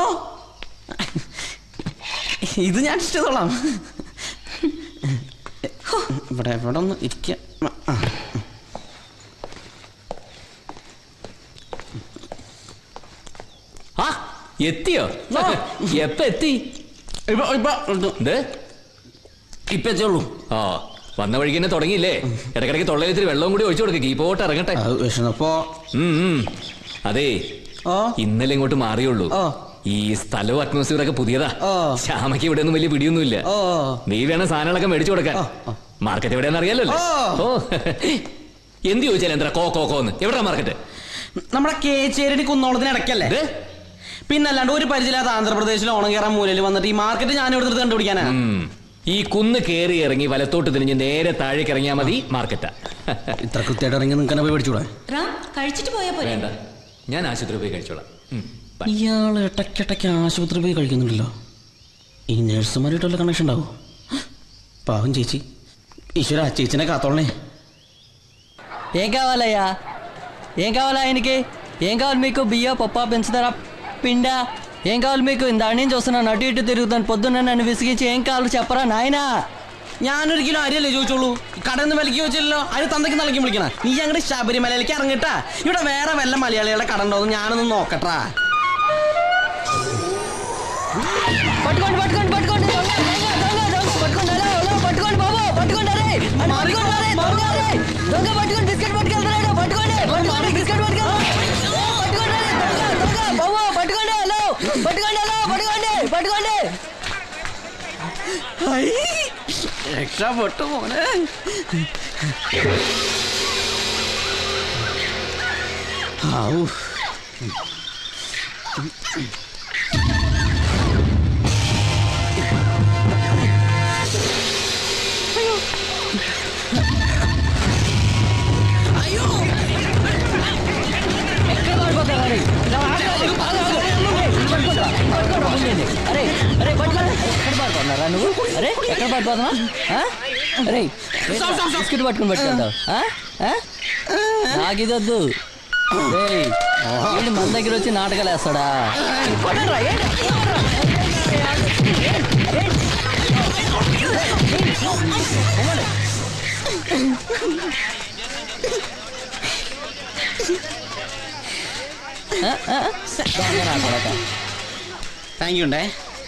J: ഇത് ഞാൻ ഇഷ്ടത്തോളാം ഇവിടെ എവിടെ ഒന്ന് ഇരിക്ക ആ.
C: ആ എത്തിയോ എപ്പ എത്തി
J: ഇപ്പൊ ഇപ്പൊ ഇത്
C: എന്ത്
J: ഇപ്പൊ എത്തിയുള്ളൂ
C: ആ വന്ന വഴിക്ക് തന്നെ തുടങ്ങിയില്ലേ ഇടയ്ക്കിടയ്ക്ക് തൊള്ളയിൽ ഇത്തിരി വെള്ളവും കൂടി ഒഴിച്ചു കൊടുക്കുക കീപ്പോട്ട് ഇറങ്ങട്ടെ
J: അത് വിഷണപ്പോ
C: ഉം, ഉം. അതേ
J: ഓ
C: ഇന്നലെ ഇങ്ങോട്ട് മാറിയുള്ളൂ
J: ഓ.
C: ഈ സ്ഥലവും അറ്റ്മോസ്ഫിയർ ഒക്കെ പുതിയതാ
J: ഓ.
C: ശ്യാമയ്ക്ക് ഇവിടെ ഒന്നും വലിയ പിടിയൊന്നുമില്ല
J: ഓ
C: നീ വേണം സാധനങ്ങളൊക്കെ മേടിച്ചു കൊടുക്കാൻ മാർക്കറ്റ് എവിടെയാണെന്ന് അറിയാലോ ഓ എന്ത് ചോദിച്ചാൽ എന്താ കോ കോ കോന്ന് എവിടാ മാർക്കറ്റ്
J: നമ്മുടെ കേച്ചേരി കുന്നോളത്തിന് ഇടയ്ക്കല്ലേ പിന്നല്ലാണ്ട് ഒരു പരിചയമില്ലാത്ത ആന്ധ്രാപ്രദേശിൽ ഓണം കയറാൻ മൂലയിൽ വന്നിട്ട് ഈ മാർക്കറ്റ് ഞാൻ ഇവിടെ നിന്ന് കണ്ടുപിടിക്കാനാ
C: ഉം. ഈ കുന്ന് കയറി ഇറങ്ങി വലത്തോട്ട് തിരിഞ്ഞ് നേരെ താഴേക്ക് ഇറങ്ങിയാൽ മതി മാർക്കറ്റാ
J: ഇത്ര കൃത്യമായിട്ട് ഇറങ്ങി നിങ്ങൾക്ക് പോയി പഠിച്ചൂടെ
F: റാം കഴിച്ചിട്ട് പോയാ പോരെ
C: വേണ്ട ഞാൻ ആശുപത്രി പോയി കഴിച്ചോളാം ഉം. ബൈ.
J: ഇയാൾ ഇടയ്ക്കിടയ്ക്ക് ആശുപത്രി പോയി കഴിക്കുന്നുണ്ടല്ലോ ഈ നഴ്സുമാരായിട്ടുള്ള കണക്ഷൻ ഉണ്ടാവോ പാവം ചേച്ചി ഈശ്വര ചേച്ചിനെ కాతోళ్ళని
K: ఏం కావాలయ్యా ఏం కావాలా ఆయనకి ఏం కావాలి మీకు బియ్య పప్ప పెంచుతారా పిండా ఏం కావాలి మీకు ఇందాడి నుంచి వస్తున్నాను అటు ఇటు తిరుగుతాను పొద్దున్న నన్ను విసిగించి ఏం కావాలో చెప్పరా నాయనా
J: ഞാനൊരു കിലോ അരിയല്ലേ ചോദിച്ചോളൂ കടയിൽ നിന്ന് വിലക്ക് ചോദിച്ചല്ലോ അതിന് തന്തയ്ക്ക് നൽകി വിളിക്കണ നീ ഞങ്ങളുടെ ശബരിമലയിലേക്ക് ഇറങ്ങിട്ടാ ഇവിടെ വേറെ വല്ല മലയാളികളുടെ കട ഉണ്ടോ എന്ന് ഞാനൊന്ന് നോക്കട്ടാ
K: పట్టుకోండి పట్టుకోండి పట్టుకోండి దొంగ దొంగ దొంగ దొంగ పట్టుకోండి అలా అలా పట్టుకోండి బాబు పట్టుకోండి అరే అరే, పట్టుకోండి అరే దొంగ అరే దొంగ పట్టుకోండి బిస్కెట్ పట్టుకెళ్తున్నాడు పట్టుకోండి పట్టుకోండి బిస్కెట్ పట్టుకెళ్తున్నాడు పట్టుకోండి అరే దొంగ దొంగ బాబు పట్టుకోండి హలో పట్టుకోండి హలో పట్టుకోండి పట్టుకోండి
J: രക്ഷപ്പെട്ടു മോനെ ഔ.
K: ఎక్కడ పడిపోతారు అరే ఇలా ఆగు, ఆగు, ఆగు, ఆగు. ఏయ్, పట్టుకోరా, పట్టుకోరా, ముందుండి. అరే అరే పట్టుకోరా ఎక్కడ పడిపోతున్నారా నువ్వు అరే ఎక్కడ పడిపోతున్నా అరే బిస్కెట్ పట్టుకుని పట్టుకుంటావు ఆ? ఆ? నాకు ఇది వద్దు ఏయ్, వీడు మన దగ్గర వచ్చి నాటకాలు వేస్తాడా కొట్టరా, ఏంటి? ఆ, ఆ, దొంగ నా కొడక.
J: താങ്ക് യു ഉണ്ടേ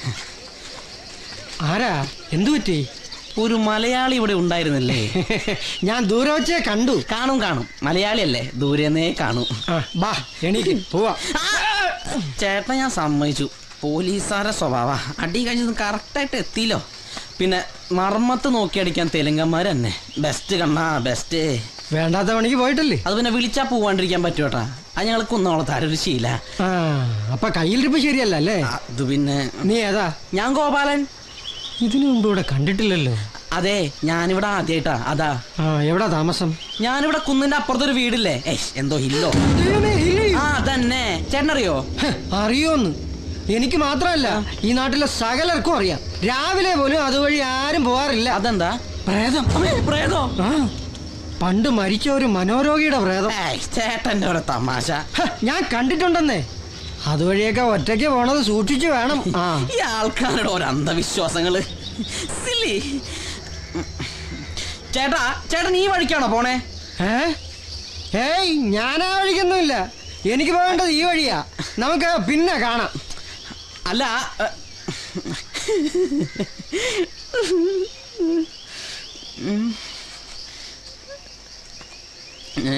L: ആരാ എന്തു പറ്റി
J: ഒരു മലയാളി ഇവിടെ ഉണ്ടായിരുന്നില്ലേ
L: ഞാൻ ദൂരെ വെച്ചേ കണ്ടു
J: കാണും കാണും മലയാളിയല്ലേ ദൂരെന്നേ കാണും
L: ബാ എണീക്ക് പോവാ
J: ചേട്ടൻ ഞാൻ സമ്മതിച്ചു പോലീസുകാരെ സ്വഭാവ അടി കഴിഞ്ഞത് കറക്റ്റായിട്ട് എത്തിയില്ലോ പിന്നെ മർമ്മത്ത് നോക്കി അടിക്കാൻ തെലുങ്കന്മാർ തന്നെ ബെസ്റ്റ് കണ്ണാ ബെസ്റ്റ്
L: വേണ്ടാത്ത പണിക്ക് പോയിട്ടല്ലേ
J: അത് പിന്നെ വിളിച്ചാ പോവാണ്ടിരിക്കാൻ പറ്റുമോട്ടാ അത് ഞങ്ങൾ കുന്നോളത്താര ഒരു ശീല
L: ആ അപ്പൊ കയ്യിലിരിപ്പ് ശരിയല്ല അല്ലേ
J: അത് പിന്നെ
L: നീ ഏതാ
J: ഞാൻ ഗോപാലൻ
L: ഇതിനു മുമ്പ് ഇവിടെ കണ്ടിട്ടില്ലല്ലോ
J: അതെ ഞാനിവിടെ ആദ്യമായിട്ടാ അതാ
L: ആ എവിടാ താമസം
J: ഞാനിവിടെ കുന്നിന്റെ അപ്പുറത്തൊരു വീടില്ലേ ഏയ് എന്തോ ഹില്ലോ ആ തന്നെ ചേട്ടനറിയോ
L: ഹ്, അറിയോന്ന് എനിക്ക് മാത്രമല്ല ഈ നാട്ടിലെ സകലർക്കും അറിയാം രാവിലെ പോലും അതുവഴി ആരും പോവാറില്ല
J: അതെന്താ
L: പ്രേതം
J: അമ്മേ, പ്രേതോ
L: ആ പണ്ട് മരിച്ച ഒരു മനോരോഗിയുടെ പ്രേതം
J: ഏയ് ചേട്ടന്റെ ഒരു തമാശ
L: ഹ, ഞാൻ കണ്ടിട്ടുണ്ടെന്നേ അതുവഴിയൊക്കെ ഒറ്റയ്ക്ക് പോണത് സൂക്ഷിച്ചു വേണം ആ
J: ഈ ആൾക്കാരുടെ ഓരോ അന്ധവിശ്വാസങ്ങള് സില്ലി ചേട്ടാ ചേട്ടൻ ഈ വഴിക്കാണോ പോണേ
L: ഏ ഏയ് ഞാനാ വഴിക്കൊന്നുമില്ല എനിക്ക് പോകേണ്ടത് ഈ വഴിയാ നമുക്ക് പിന്നെ കാണാം
J: അല്ല ഏ, ഉം. ഏ?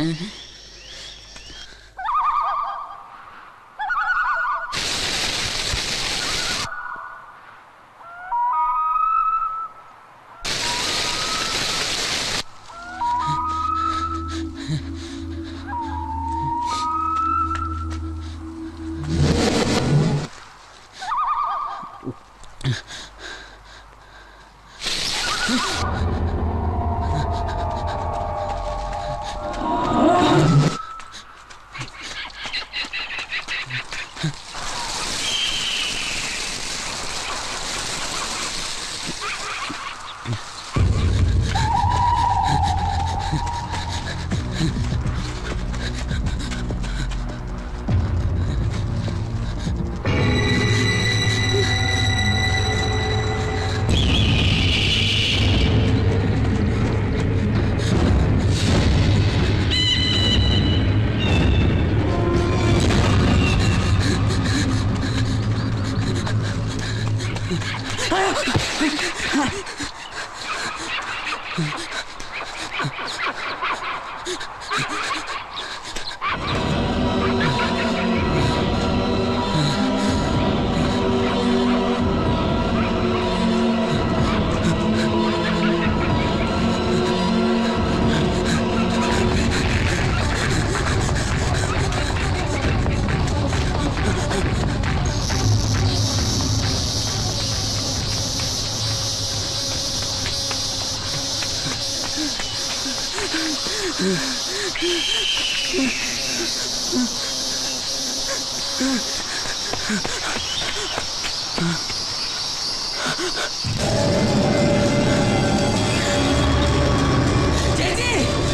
J: ചേച്ചി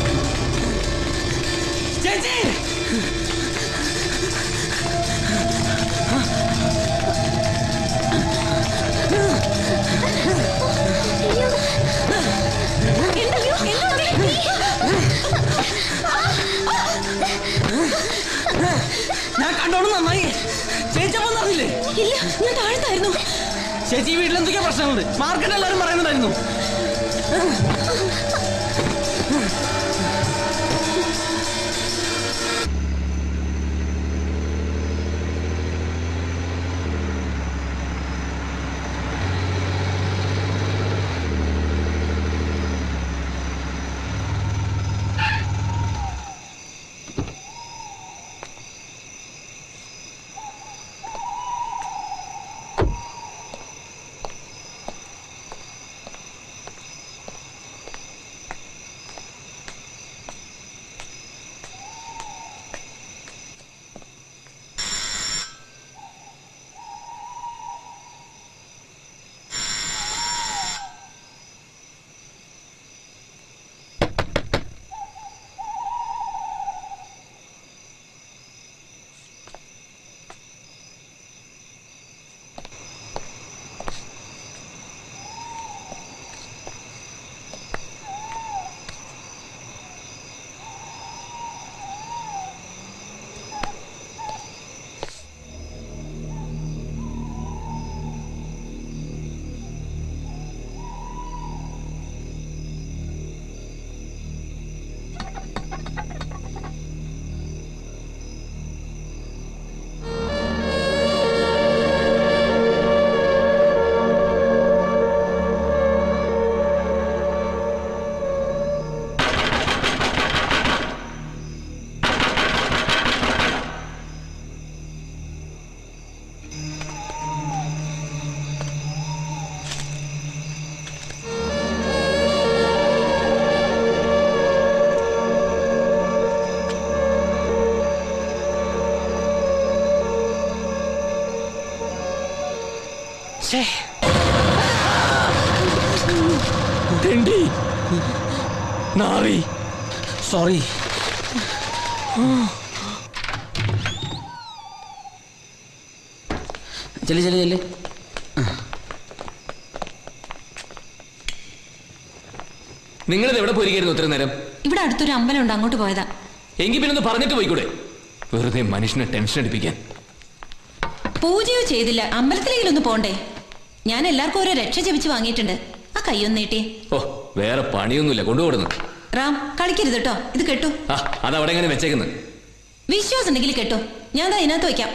J: ചേച്ചി ഞാൻ കണ്ടോണ്ട് നന്നായി ചേച്ചി അപ്പൊ അറിയില്ലേ
F: ഇല്ല ഞാൻ താഴ്ത്തായിരുന്നു
J: ചേച്ചി ഈ വീട്ടിൽ എന്തൊക്കെയാ പ്രശ്നങ്ങളുണ്ട് മാർക്കറ്റ് എല്ലാവരും പറയുന്നുണ്ടായിരുന്നു
C: തെണ്ടി നാവി
J: സോറി ചെല്ലി ചെല്ലി ചെല്ലി
C: നിങ്ങളിത് എവിടെ പോയിരിക്കുന്നു ഇത്ര നേരം
F: ഇവിടെ അടുത്തൊരു അമ്പലമുണ്ട് അങ്ങോട്ട് പോയതാ
C: എങ്കിൽ പിന്നെ ഒന്ന് പറഞ്ഞിട്ട് പോയിക്കൂടെ വെറുതെ മനുഷ്യനെ ടെൻഷൻ അടിപ്പിക്കാൻ
F: പൂജയോ ചെയ്തില്ല അമ്പലത്തിലെങ്കിലൊന്ന് പോണ്ടേ ഞാൻ എല്ലാവർക്കും ഓരോ രക്ഷ ജപിച്ച് വാങ്ങിയിട്ടുണ്ട് ആ കൈയൊന്ന് നീട്ടി
C: ഓ വേറെ പണിയൊന്നുമില്ല കൊണ്ടുപോടുന്നു
F: റാം കളിക്കരുത് കേട്ടോ ഇത് കെട്ടു
C: ആ അതവിടെ എങ്ങനെ വെച്ചേക്കുന്നത്
F: വിശ്വാസം ഉണ്ടെങ്കിൽ കെട്ടു ഞാൻ ദാ ഇതിനകത്ത് വയ്ക്കാം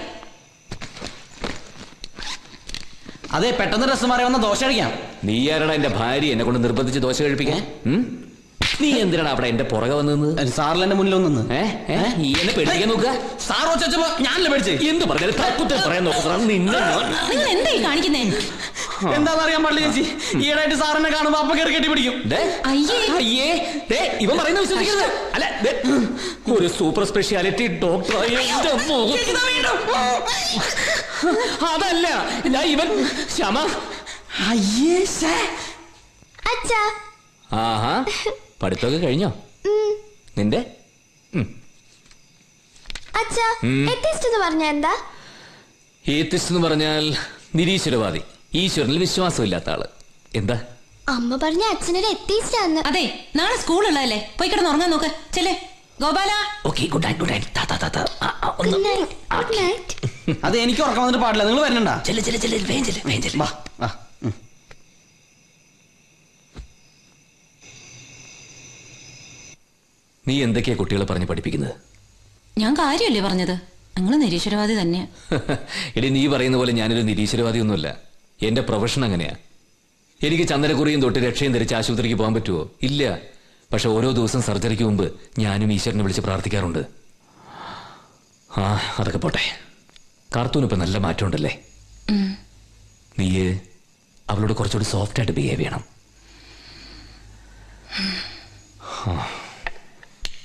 J: അതെ പെട്ടെന്ന് ഡ്രസ് മാറി വന്ന ദോശ കഴിക്കാം
C: നീ ആരടാ എന്റെ ഭാര്യ എന്നെ കൊണ്ട് നിർബന്ധിച്ച് ദോശ കഴിപ്പിക്കാൻ ഉം? നീ എന്തിനാണ് അവിടെ എന്റെ പുറകെ വന്നത്
J: സാറിൽ എന്റെ മുന്നിൽ വന്നു
C: ഏ ഏ? ഈ എന്നെ പേടിക്കാൻ നോക്കുക
J: സാർ വെച്ചപ്പോ ഞാനല്ലേ പേടിച്ചേ
C: എന്ത് പറഞ്ഞാലും തക്കുത്തെ പറയാൻ നോക്കുക നിന്നെ ഞാൻ
F: നിങ്ങൾ എന്തായി കാണിക്കുന്നേ
J: എന്താന്ന് അറിയാൻ പാടില്ല ചേച്ചി ഈയിടെയായിട്ട് സാറിനെ കാണുമ്പോ അപ്പൊ കയറി കെട്ടിപ്പിടിക്കും
C: ദേ,
F: അയ്യേ
C: അയ്യേ ദേ, ഇവൻ പറയുന്നത് വിശ്വസിക്കരുത് അല്ല ദേ, ഒരു സൂപ്പർ സ്പെഷ്യാലിറ്റി ഡോക്ടറായ എന്റെ മുഖത്ത് അതല്ല ഞാൻ ഇവൻ ശമ
J: അയ്യേ ശ്ശേ.
E: അച്ഛാ
C: ആഹാ പഠിത്തമൊക്കെ കഴിഞ്ഞോ
E: ഉം.
C: നിന്റെ
E: അച്ഛാ
C: ഉം.
E: എത്തിസ്റ്റ് എന്ന് പറഞ്ഞ എന്താ
C: ഏത്തിസ്റ്റ് എന്ന് പറഞ്ഞാൽ നിരീശ്വരവാദി ഈശ്വരനിൽ വിശ്വാസമില്ലാത്ത ആള് എന്താ
E: അമ്മ പറഞ്ഞ അച്ഛനൊരു എത്തിസ്റ്റ് ആന്ന്
F: അതെ നാളെ സ്കൂളുള്ളതല്ലേ പോയി കിടന്ന് ഉറങ്ങാൻ നോക്ക് ചെല്ലേ Gopala
C: okay good night good night താ താ താ താ ആ, ആ, ഒന്ന്
E: ഗുഡ് നൈറ്റ് ഗുഡ് നൈറ്റ്
J: അത് എനിക്ക് ഉറക്കം വന്നിട്ട് പാടില്ല നിങ്ങൾ വരണണ്ട
C: ചെല്ല് ചെല്ല് ചെല്ല് വേഗം ചെല്ല് വേഗം ചെല്ല്
J: വാ വാ ഉം.
C: നീ എന്തൊക്കെയാ കുട്ടികളെ പറഞ്ഞ് പഠിപ്പിക്കുന്നത്
F: ഞാൻ കാര്യമല്ലേ പറഞ്ഞത് നിങ്ങൾ നിരീശ്വരവാദി തന്നെയാ
C: എടി നീ പറയുന്ന പോലെ ഞാനൊരു നിരീശ്വരവാദിയൊന്നുമല്ല എന്റെ പ്രൊഫഷൻ അങ്ങനെയാ എനിക്ക് ചന്ദനക്കുറിയും തൊട്ട് രക്ഷയും ധരിച്ച് ആശുപത്രിക്ക് പോകാൻ പറ്റുമോ ഇല്ല പക്ഷെ ഓരോ ദിവസം സർജറിക്ക് മുമ്പ് ഞാനും ഈശ്വരനെ വിളിച്ച് പ്രാർത്ഥിക്കാറുണ്ട് ആ അതൊക്കെ പോട്ടെ കാർത്തൂന് ഇപ്പൊ നല്ല മാറ്റമുണ്ടല്ലേ
F: ഉം.
C: നീ അവളോട് കുറച്ചുകൂടി സോഫ്റ്റ് ആയിട്ട് ബിഹേവ് ചെയ്യണം ആ.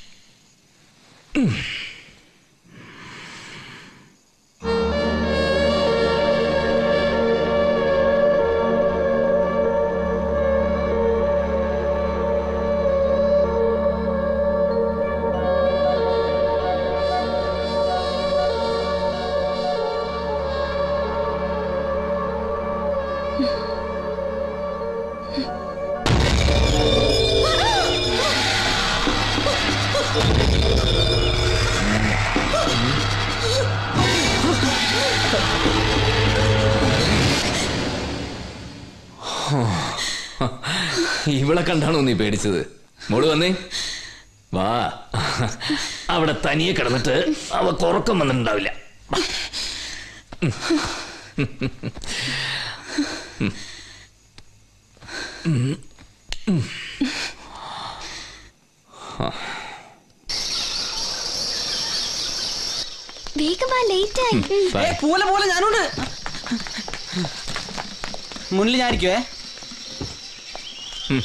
C: ഇവളെ കണ്ടാണോ നീ പേടിച്ചത് മോള് വന്നേ വാ അവിടെ തനിയെ കിടന്നിട്ട് അവക്ക് ഉറക്കം വന്നിട്ടുണ്ടാവില്ല വാ. ഉം. ഉം. ആ.
E: വേഗം വാ ലേറ്റ് ആയി ഉം.
J: ഏ, പോലെ പോലെ ഞാനുണ്ട് മുന്നിൽ ഞാനിരിക്കുവേ
C: ഉം.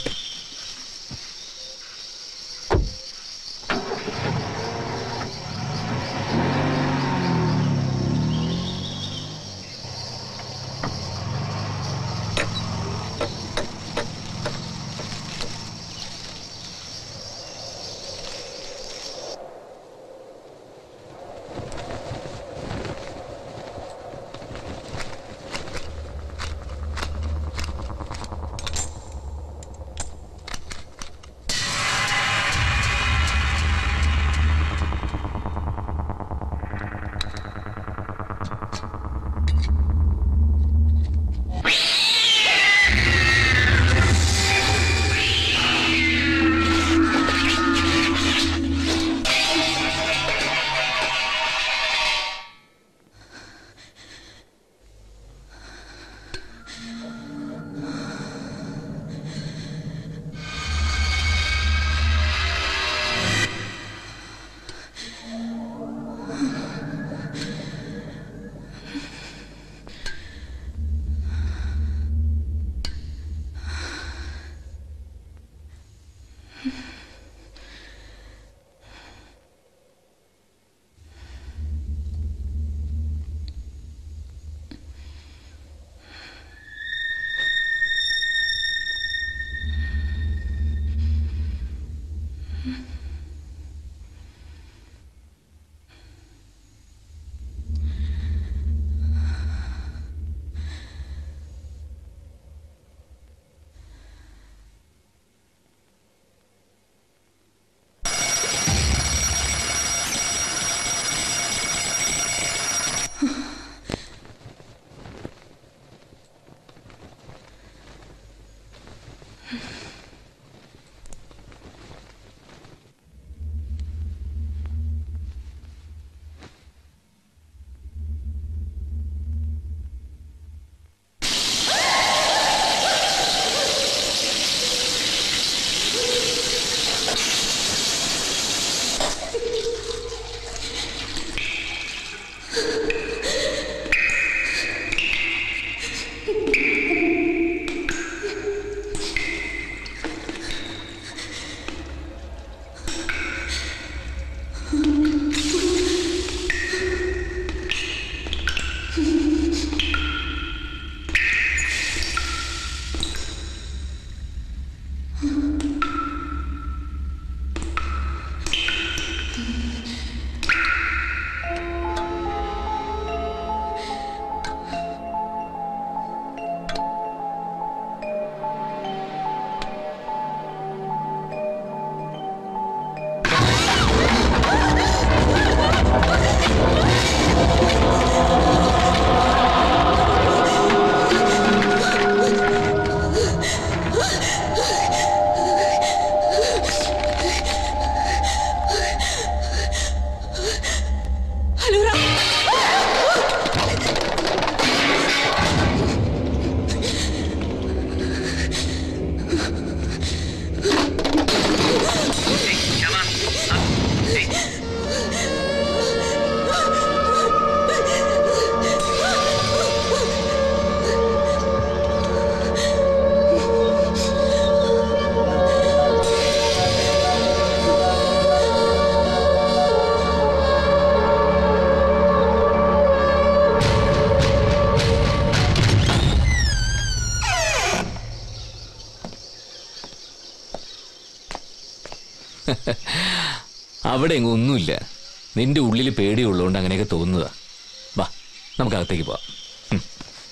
C: അവിടെ എങ്ങും ഒന്നുമില്ല നിന്റെ ഉള്ളിൽ പേടിയുള്ളതുകൊണ്ട് അങ്ങനെയൊക്കെ തോന്നുന്നതാ വാ നമുക്ക് അകത്തേക്ക് പോവാം ഉം.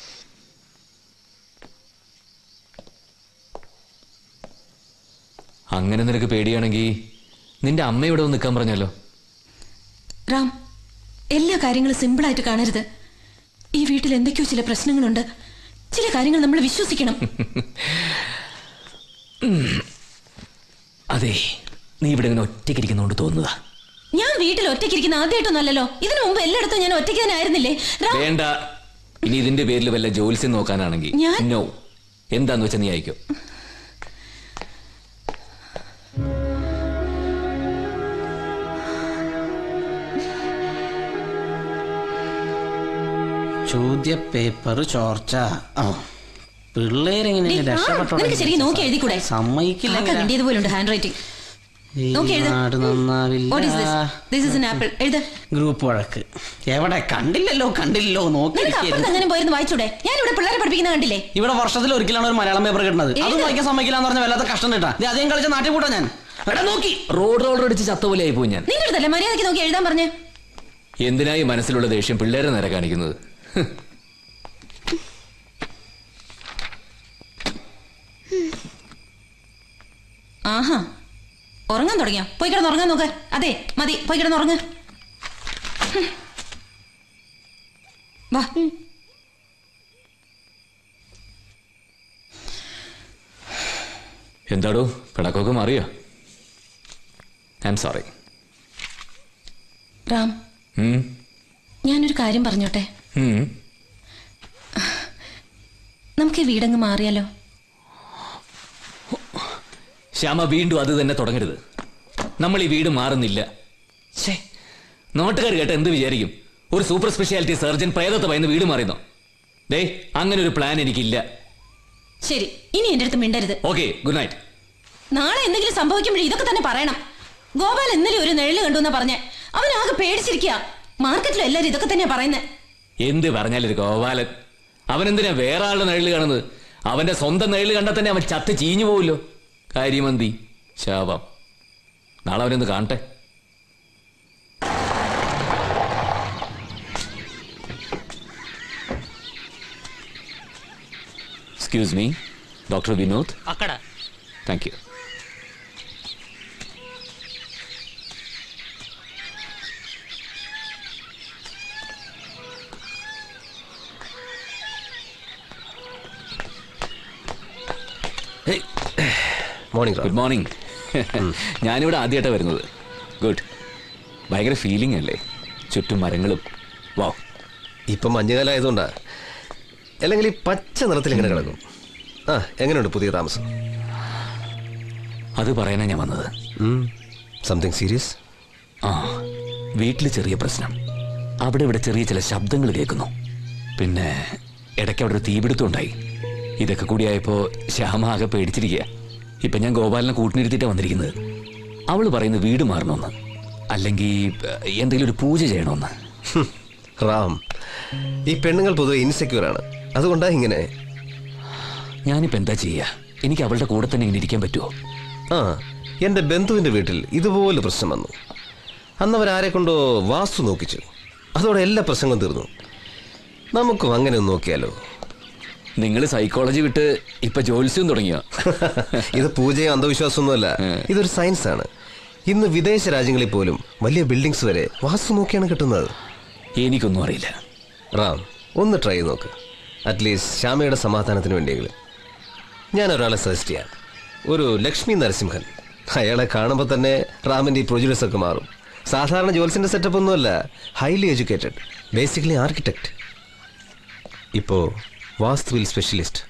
C: അങ്ങനെ നിനക്ക് പേടിയാണെങ്കിൽ നിന്റെ അമ്മ ഇവിടെ വന്ന് നിൽക്കാൻ പറഞ്ഞല്ലോ
F: റാം എല്ലാ കാര്യങ്ങളും സിമ്പിളായിട്ട് കാണരുത് ഈ വീട്ടിൽ എന്തൊക്കെയോ ചില പ്രശ്നങ്ങളുണ്ട് ചില കാര്യങ്ങൾ നമ്മൾ വിശ്വസിക്കണം
C: ഉം. അതെ നീ ഇവിടെ ഇങ്ങനെ ഒറ്റയ്ക്കിരിക്കുന്നോണ്ട് തോന്നുന്നതാ
F: ഞാൻ വീട്ടിൽ ഒറ്റയ്ക്കിരിക്കുന്ന ആദ്യമായിട്ടൊന്നല്ലല്ലോ ഇതിനു മുമ്പ് എല്ലായിടത്തും ഞാൻ ഒറ്റയ്ക്ക് തന്നെ ആയിരുന്നില്ലേ റാം
C: വേണ്ട ഇനി ഇതിന്റെ പേരിൽ വല്ല ജോലിസ്യം നോക്കാനാണെങ്കിൽ
F: ഞാൻ-
C: നോ എന്താന്ന് വെച്ചാ നീ അയക്കോ
J: ചോദ്യ പേപ്പർ ചോർച്ച ആ പിള്ളേരെങ്ങനെ
F: ഡേയ്, ആ, നിനക്ക് ശരിക്കും നോക്കി എഴുതിക്കൂടെ
J: സമ്മതിക്കില്ല
F: ആർക്കാ
J: ഇങ്ങനെ.
F: കിട്ടിയതുപോലെ ഉണ്ട് ഹാൻഡ് റൈറ്റിംഗ്
J: ഈ
F: നോക്കി എഴുത്.
J: നാട് നന്നാവില്ല
F: What is this? This is an apple. എഴുത്
J: ഗ്രൂപ്പ് വഴക്ക് എവിടെ കണ്ടില്ലല്ലോ കണ്ടില്ലല്ലോ നോക്കി
F: നിനക്ക് അപ്പുറത്ത് അങ്ങനെ പോയിരുന്നു വായിച്ചൂടെ ഞാൻ ഇവിടെ പിള്ളേരെ പഠിപ്പിക്കുന്ന കണ്ടില്ലേ
J: ഇവിടെ വർഷത്തിൽ ഒരിക്കലാണ് ഒരു മലയാളം പേപ്പർ കിട്ടുന്നത് അത്
F: ഏത്?
J: വായിക്കാൻ സമ്മതിക്കില്ല എന്ന് പറഞ്ഞ വല്ലാത്ത കഷ്ടം കിട്ടാ ഇത് അധികം കളിച്ച നാട്ടിൽ കൂട്ടാ ഞാൻ എടാ നോക്കി
C: റോഡ് റോഡ് അടിച്ച് ചത്ത പോലെ ആയി പോയി ഞാൻ
F: നിന്റെ അടുത്തല്ലേ മര്യാദയ്ക്ക് നോക്കി എഴുതാൻ പറഞ്ഞേ
C: എന്തിനായി മനസ്സിലുള്ള ദേഷ്യം പിള്ളേരെ നേരെ കാണിക്കുന്നത് ഹ്.
F: ആഹാ ഉറങ്ങാൻ തുടങ്ങിയോ പോയി കിടന്ന് ഉറങ്ങാൻ നോക്ക് അതെ മതി പോയി കിടന്ന് ഉറങ്ങ് ഹും. വാ
C: എന്താടോ പിടക്കൊക്കെ മാറിയോ ഐ എം സോറി
F: റാം ഞാനൊരു കാര്യം പറഞ്ഞോട്ടെ നമുക്ക് ഈ വീടങ്ങ് മാറിയാലോ
C: ശ്യാമ വീണ്ടും അത് തന്നെ തുടങ്ങരുത് നമ്മൾ ഈ വീട് മാറുന്നില്ല ഛേ നാട്ടുകാർ കേട്ട എന്ത് വിചാരിക്കും ഒരു സൂപ്പർ സ്പെഷ്യാലിറ്റി സർജൻ പ്രേതത്തെ ഭയന്ന് വീട് മാറിയെന്നോ ദേ അങ്ങനെ ഒരു പ്ലാൻ എനിക്കില്ല
F: ശരി ഇനി എന്റെ അടുത്ത് മിണ്ടരുത്
C: ഓക്കെ ഗുഡ് നൈറ്റ്
F: നാളെ എന്തെങ്കിലും സംഭവിക്കുമ്പോഴേ ഇതൊക്കെ തന്നെ പറയണം ഗോപാൽ ഇന്നലെ ഒരു നിഴല് കണ്ടു എന്നാ പറഞ്ഞേ അവൻ ആകെ പേടിച്ചിരിക്കുക മാർക്കറ്റിലും എല്ലാരും ഇതൊക്കെ തന്നെയാ പറയുന്നത്
C: എന്ത് പറഞ്ഞാലൊരു ഗോപാലൻ അവനെന്തിനാ വേറെ ആളുടെ നിഴല് കാണുന്നത് അവന്റെ സ്വന്തം നിഴല് കണ്ടാൽ തന്നെ അവൻ ചത്ത് ചീഞ്ഞു പോവുമല്ലോ കാര്യമന്തി ശാപം നാളെ അവനൊന്ന് കാണട്ടെ എക്സ്ക്യൂസ് മീ ഡോക്ടർ വിനോദ്
D: అక్కడ
C: thank you
G: morning
C: good morning ഞാനിവിടെ ആദ്യമായിട്ടാണ് വരുന്നത് ഗുഡ് ഭയങ്കര ഫീലിംഗ് അല്ലേ ചുറ്റും മരങ്ങളും വാ
G: ഇപ്പം മഞ്ഞുകാലം ആയതുകൊണ്ടാ അല്ലെങ്കിൽ ഈ പച്ച നിറത്തിൽ ഇങ്ങനെ കിടക്കും ആ എങ്ങനെയുണ്ട് പുതിയ താമസം
C: അത് പറയാനാ ഞാൻ വന്നത്
G: സംതിങ് സീരിയസ്
C: ആ വീട്ടിൽ ചെറിയ പ്രശ്നം അവിടെ ഇവിടെ ചെറിയ ചില ശബ്ദങ്ങൾ കേൾക്കുന്നു പിന്നെ ഇടയ്ക്ക് അവിടെ ഒരു തീപിടുത്തം ഉണ്ടായി ഇതൊക്കെ കൂടിയായപ്പോ ശ്യാമ ആകെ പേടിച്ചിരിക്കുക ഇപ്പൊ ഞാൻ ഗോപാലിനെ കൂട്ടിനിരുത്തിയിട്ടാണ് വന്നിരിക്കുന്നത് അവള് പറയുന്നത് വീട് മാറണമെന്ന് അല്ലെങ്കിൽ ഏഹ്, എന്തെങ്കിലും ഒരു പൂജ ചെയ്യണമെന്ന്
G: റാം ഈ പെണ്ണുങ്ങൾ പൊതുവെ ഇൻസെക്യൂർ ആണ് അതുകൊണ്ടാ ഇങ്ങനെ
C: ഞാനിപ്പോ എന്താ ചെയ്യുക എനിക്ക് അവളുടെ കൂടെ തന്നെ ഇങ്ങനെ ഇരിക്കാൻ പറ്റുമോ
G: ആ എൻ്റെ ബന്ധുവിൻ്റെ വീട്ടിൽ ഇതുപോലെ പ്രശ്നം വന്നു അന്ന് അവരാരെ കൊണ്ടോ വാസ്തു നോക്കിച്ചു അതോടെ എല്ലാ പ്രശ്നങ്ങളും തീർന്നു നമുക്കും അങ്ങനെ ഒന്ന് നോക്കിയാലോ
C: നിങ്ങൾ സൈക്കോളജി വിട്ട് ഇപ്പൊ ജോത്സ്യം തുടങ്ങിയോ
G: ഇത് പൂജയോ അന്ധവിശ്വാസമൊന്നുമല്ല ഇതൊരു സയൻസ് ആണ് ഇന്ന് വിദേശ രാജ്യങ്ങളിൽ പോലും വലിയ ബിൽഡിങ്സ് വരെ വാസ്തു നോക്കിയാണ് കിട്ടുന്നത്
C: എനിക്കൊന്നും അറിയില്ല
G: റാം ഒന്ന് ട്രൈ ചെയ്ത് നോക്ക് അറ്റ്ലീസ്റ്റ് ശ്യാമയുടെ സമാധാനത്തിന് വേണ്ടിയെങ്കിലും ഞാൻ ഒരാളെ സജസ്റ്റ് ചെയ്യാം ഒരു ലക്ഷ്മി നരസിംഹൻ അയാളെ കാണുമ്പോൾ തന്നെ റാമിന്റെ ഈ പ്രൊജുഡസ് ഒക്കെ മാറും സാധാരണ ജോൽസിന്റെ സെറ്റപ്പ് ഒന്നുമല്ല ഹൈലി എഡ്യൂക്കേറ്റഡ് ബേസിക്കലി ആർക്കിടെക്ട് ഇപ്പോ വാസ്തുവിൽ സ്പെഷ്യലിസ്റ്റ്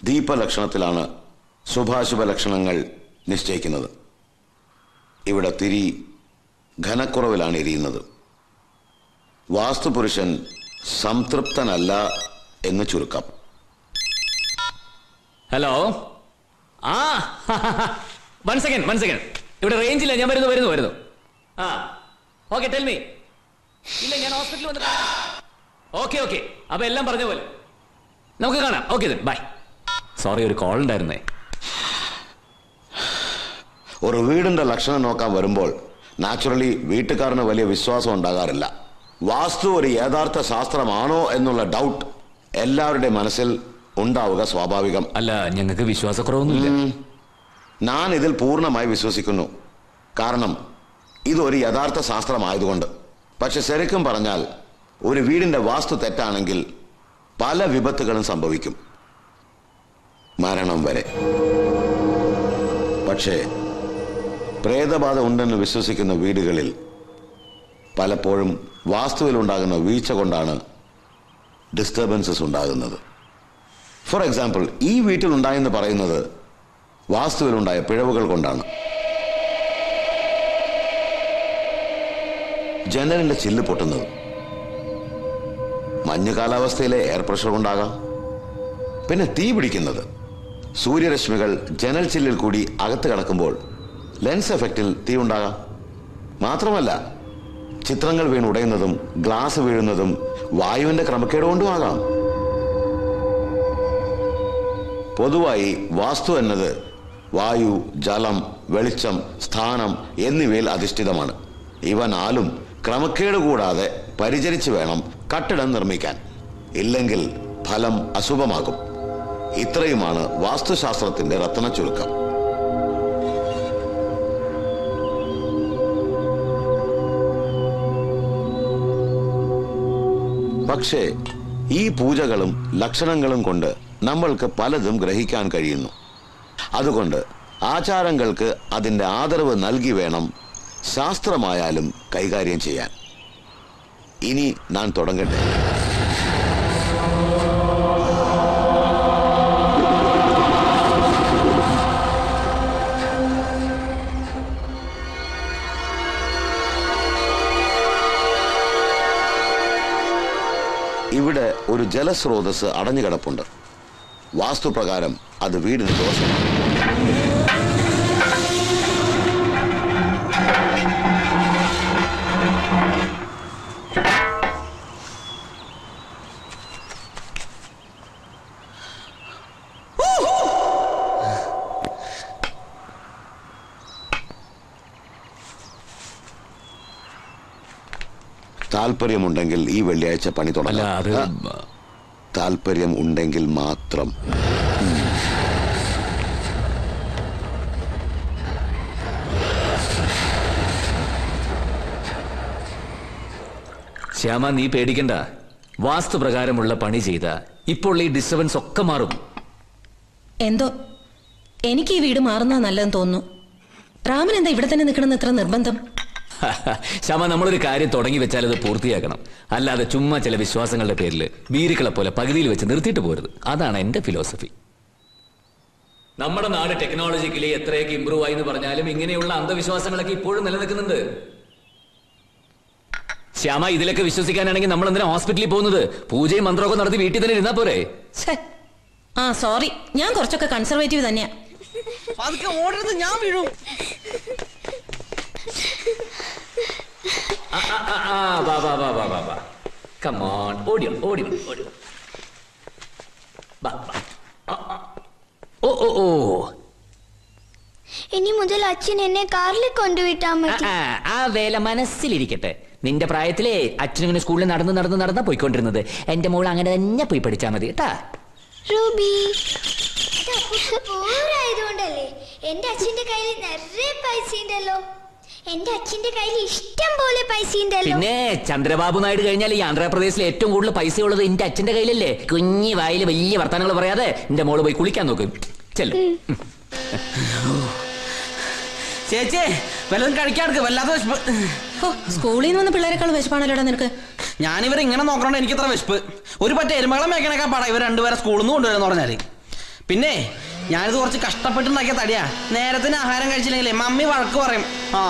M: ദീപലക്ഷണത്തിലാണ് ശുഭാശുഭ ലക്ഷണങ്ങൾ നിശ്ചയിക്കുന്നത് ഇവിടെ തിരി ഘനക്കുറവിലാണ് എരിയുന്നത് വാസ്തുപുരുഷൻ സംതൃപ്തനല്ല എന്ന് ചുരുക്കം
C: ഹലോ ആ വൺ സെക്കൻഡ് വൺ സെക്കൻഡ് ഇവിടെ റേഞ്ച് ഇല്ല ഞാൻ വരുന്നു വരുന്നു വരുന്നു ആ ഓക്കെ ടെൽ മീ ഇല്ല ഞാൻ ഹോസ്പിറ്റലിൽ വന്നിട്ട് ഓക്കെ ഓക്കെ അപ്പൊ എല്ലാം പറഞ്ഞ പോലെ നമുക്ക് കാണാം ഓക്കെ ബൈ സോറി ഒരു കോൾ ഉണ്ടായിരുന്നേ
M: ഒരു വീടിന്റെ ലക്ഷണം നോക്കാൻ വരുമ്പോൾ നാച്ചുറലി വീട്ടുകാരന് വലിയ വിശ്വാസം ഉണ്ടാകാറില്ല വാസ്തു ഒരു യഥാർത്ഥ ശാസ്ത്രമാണോ എന്നുള്ള ഡൗട്ട് എല്ലാവരുടെ മനസ്സിൽ ഉണ്ടാവുക സ്വാഭാവികം
C: അല്ല ഞങ്ങൾക്ക് വിശ്വാസക്കുറവൊന്നുമില്ല
M: ഞാൻ ഇതിൽ പൂർണ്ണമായി വിശ്വസിക്കുന്നു കാരണം ഇതൊരു യഥാർത്ഥ ശാസ്ത്രമായതുകൊണ്ട് പക്ഷെ ശരിക്കും പറഞ്ഞാൽ ഒരു വീടിന്റെ വാസ്തു തെറ്റാണെങ്കിൽ പല വിപത്തുകളും സംഭവിക്കും മരണം വരെ പക്ഷേ പ്രേതബാധ ഉണ്ടെന്ന് വിശ്വസിക്കുന്ന വീടുകളിൽ പലപ്പോഴും വാസ്തുവിൽ ഉണ്ടാകുന്ന വീഴ്ച കൊണ്ടാണ് ഡിസ്റ്റർബൻസസ് ഉണ്ടാകുന്നത് ഫോർ എക്സാമ്പിൾ ഈ വീട്ടിൽ ഉണ്ടായെന്ന് പറയുന്നത് വാസ്തുവിലുണ്ടായ പിഴവുകൾ കൊണ്ടാണ് ജനലിന്റെ ചില്ല് പൊട്ടുന്നത് മഞ്ഞ് കാലാവസ്ഥയിലെ എയർ പ്രഷർ കൊണ്ടാകാം പിന്നെ തീ പിടിക്കുന്നത് സൂര്യരശ്മികൾ ജനൽ ചില്ലിൽ കൂടി അകത്ത് കടക്കുമ്പോൾ ലെൻസ് എഫക്റ്റിൽ തീ ഉണ്ടാകാം മാത്രമല്ല ചിത്രങ്ങൾ വീണുടയുന്നതും ഗ്ലാസ് വീഴുന്നതും വായുവിന്റെ ക്രമക്കേട് കൊണ്ടും ആകാം പൊതുവായി വാസ്തു എന്നത് വായു ജലം വെളിച്ചം സ്ഥാനം എന്നിവയിൽ അധിഷ്ഠിതമാണ് ഇവ നാലും ക്രമക്കേട് കൂടാതെ പരിചരിച്ച് വേണം കട്ടിടം നിർമ്മിക്കാൻ ഇല്ലെങ്കിൽ ഫലം അശുഭമാകും ഇത്രയുമാണ് വാസ്തുശാസ്ത്രത്തിന്റെ രത്ന ചുരുക്കം പക്ഷേ ഈ പൂജകളും ലക്ഷണങ്ങളും കൊണ്ട് നമ്മൾക്ക് പലതും ഗ്രഹിക്കാൻ കഴിയുന്നു അതുകൊണ്ട് ആചാരങ്ങൾക്ക് അതിൻ്റെ ആദരവ് നൽകി വേണം ശാസ്ത്രമായാലും കൈകാര്യം ചെയ്യാൻ ഇനി ഞാൻ തുടങ്ങട്ടെ ഇവിടെ ഒരു ജലസ്രോതസ് അടഞ്ഞു കിടപ്പുണ്ട് വാസ്തുപ്രകാരം അത് വീടിന് ദോഷമാണ് താല്പര്യമുണ്ടെങ്കിൽ ഈ വെള്ളിയാഴ്ച പണി തുടങ്ങാം
C: അത്
M: ആ, താല്പര്യം ഉണ്ടെങ്കിൽ മാത്രം
C: ശ്യാമ നീ പേടിക്കണ്ട വാസ്തുപ്രകാരമുള്ള പണി ചെയ്ത ഇപ്പോൾ ഈ ഡിസ്റ്റർബൻസ് ഒക്കെ മാറും
F: എന്തോ എനിക്ക് ഈ വീട് മാറുന്ന നല്ലതെന്ന് തോന്നുന്നു രാമൻ എന്താ ഇവിടെ തന്നെ നിൽക്കണമെന്ന് ഇത്ര നിർബന്ധം
C: ശ്യാമ നമ്മളൊരു കാര്യം തുടങ്ങി വെച്ചാൽ അത് പൂർത്തിയാക്കണം അല്ലാതെ ചുമ്മാ ചില വിശ്വാസങ്ങളുടെ പേരിൽ വീരുക്കളെ പോലെ പകുതിയിൽ വെച്ച് നിർത്തിയിട്ട് പോരുത് അതാണ് എന്റെ ഫിലോസഫി നമ്മുടെ നാട് ടെക്നോളജിക്കലി എത്രയൊക്കെ ഇമ്പ്രൂവ് ആയി എന്ന് പറഞ്ഞാലും ഇങ്ങനെയുള്ള അന്ധവിശ്വാസങ്ങളൊക്കെ ഇപ്പോഴും നിലനിൽക്കുന്നുണ്ട് ശ്യാമ ഇതിലൊക്കെ വിശ്വസിക്കാനാണെങ്കിൽ നമ്മൾ എന്തിനാ ഹോസ്പിറ്റലിൽ പോകുന്നത് പൂജയും മന്ത്രമൊക്കെ നടത്തി വീട്ടിൽ തന്നെ ഇരുന്നാ പോരെ
F: ഛെ. ആ സോറി ഞാൻ കുറച്ചൊക്കെ കൺസർവേറ്റീവ് തന്നെയാ
J: പതുക്കെ ഓടരുത് ഞാൻ വീഴും
C: ആ, ആ, ആ, ആ, വാ വാ വാ വാ വാ വാ കമോൺ ഓടിയോ ഓടിയോ ഓടിയോ വാ വാ ആ, ആ. ഓ ഓ ഓ
E: ഇനി മുതൽ അച്ഛൻ എന്നെ കാറിൽ കൊണ്ടുവിട്ടാ
K: ആ,
E: മതി
K: ആ, ആ വേല മനസ്സിലിരിക്കട്ടെ നിന്റെ പ്രായത്തിലെ അച്ഛനിങ്ങനെ സ്കൂളിൽ നടന്ന് നടന്ന് നടന്നാ പോയിക്കൊണ്ടിരുന്നത് എന്റെ മോൾ അങ്ങനെ തന്നെ പോയി പഠിച്ചാ മതി കേട്ടാ
E: റൂബി പൂരായതുകൊണ്ടല്ലേ എന്റെ അച്ഛന്റെ കയ്യിൽ നിറയെ പൈസ ഉണ്ടല്ലോ എന്റെ അച്ഛന്റെ കയ്യിൽ ഇഷ്ടം പോലെ പൈസ ഉണ്ടല്ലോ
K: പിന്നെ ചന്ദ്രബാബു നായിഡു കഴിഞ്ഞാൽ ഈ ആന്ധ്രാപ്രദേശിൽ ഏറ്റവും കൂടുതൽ പൈസ ഉള്ളത് എന്റെ അച്ഛന്റെ കയ്യിലല്ലേ കുഞ്ഞി വായിൽ വലിയ വർത്തമാനങ്ങൾ പറയാതെ എന്റെ മോള് പോയി കുളിക്കാൻ നോക്കും ചെല്ലു
J: ചേച്ചേ വല്ലതും കഴിക്കാടുക്ക് വല്ലാത്ത വിശപ്പ്
F: ഓ സ്കൂളിൽ നിന്ന് വന്ന പിള്ളേരെക്കാൾ വിശപ്പാണല്ലോടാ നിനക്ക്
J: ഞാനിവർ ഇങ്ങനെ നോക്കണോണ്ട് എനിക്ക് ഇത്ര വിശപ്പ് ഒരു പറ്റ എരുമകളെ മേക്കണേക്കാ പാടാ ഇവർ രണ്ടുപേരെ സ്കൂളിൽ നിന്ന് കൊണ്ടുവരുന്ന പറഞ്ഞാല് പിന്നെ ഞാനിത് കുറച്ച് കഷ്ടപ്പെട്ടുണ്ടാക്കിയ തടിയാ നേരത്തിന് ആഹാരം കഴിച്ചില്ലെങ്കിലേ മമ്മി വഴക്ക് പറയും ആ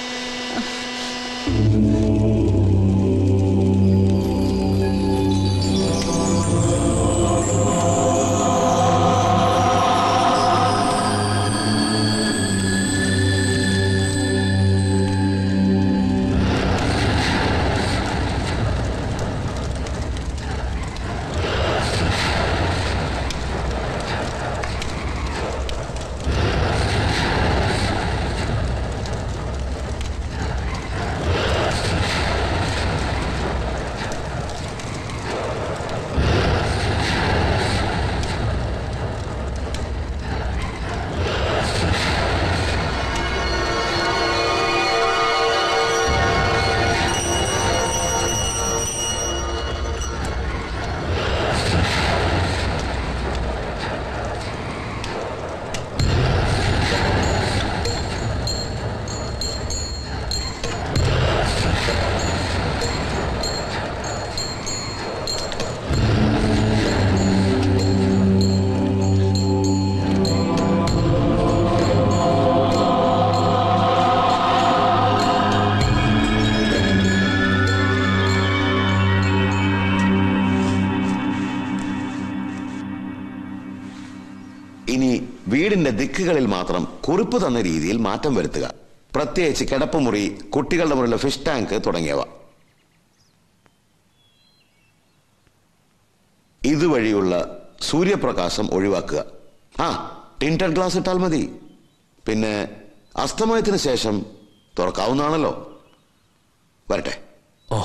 M: ഇനി വീടിന്റെ ദിക്കുകളിൽ മാത്രം കുറിപ്പ് തന്ന രീതിയിൽ മാറ്റം വരുത്തുക പ്രത്യേകിച്ച് കിടപ്പുമുറി കുട്ടികളുടെ മുറിയിലെ ഫിഷ് ടാങ്ക് തുടങ്ങിയവ ഇതുവഴിയുള്ള സൂര്യപ്രകാശം ഒഴിവാക്കുക ആ ടിൻറ്റഡ് ഗ്ലാസ് ഇട്ടാൽ മതി പിന്നെ അസ്തമയത്തിന് ശേഷം തുറക്കാവുന്നതാണല്ലോ വരട്ടെ
C: ഓ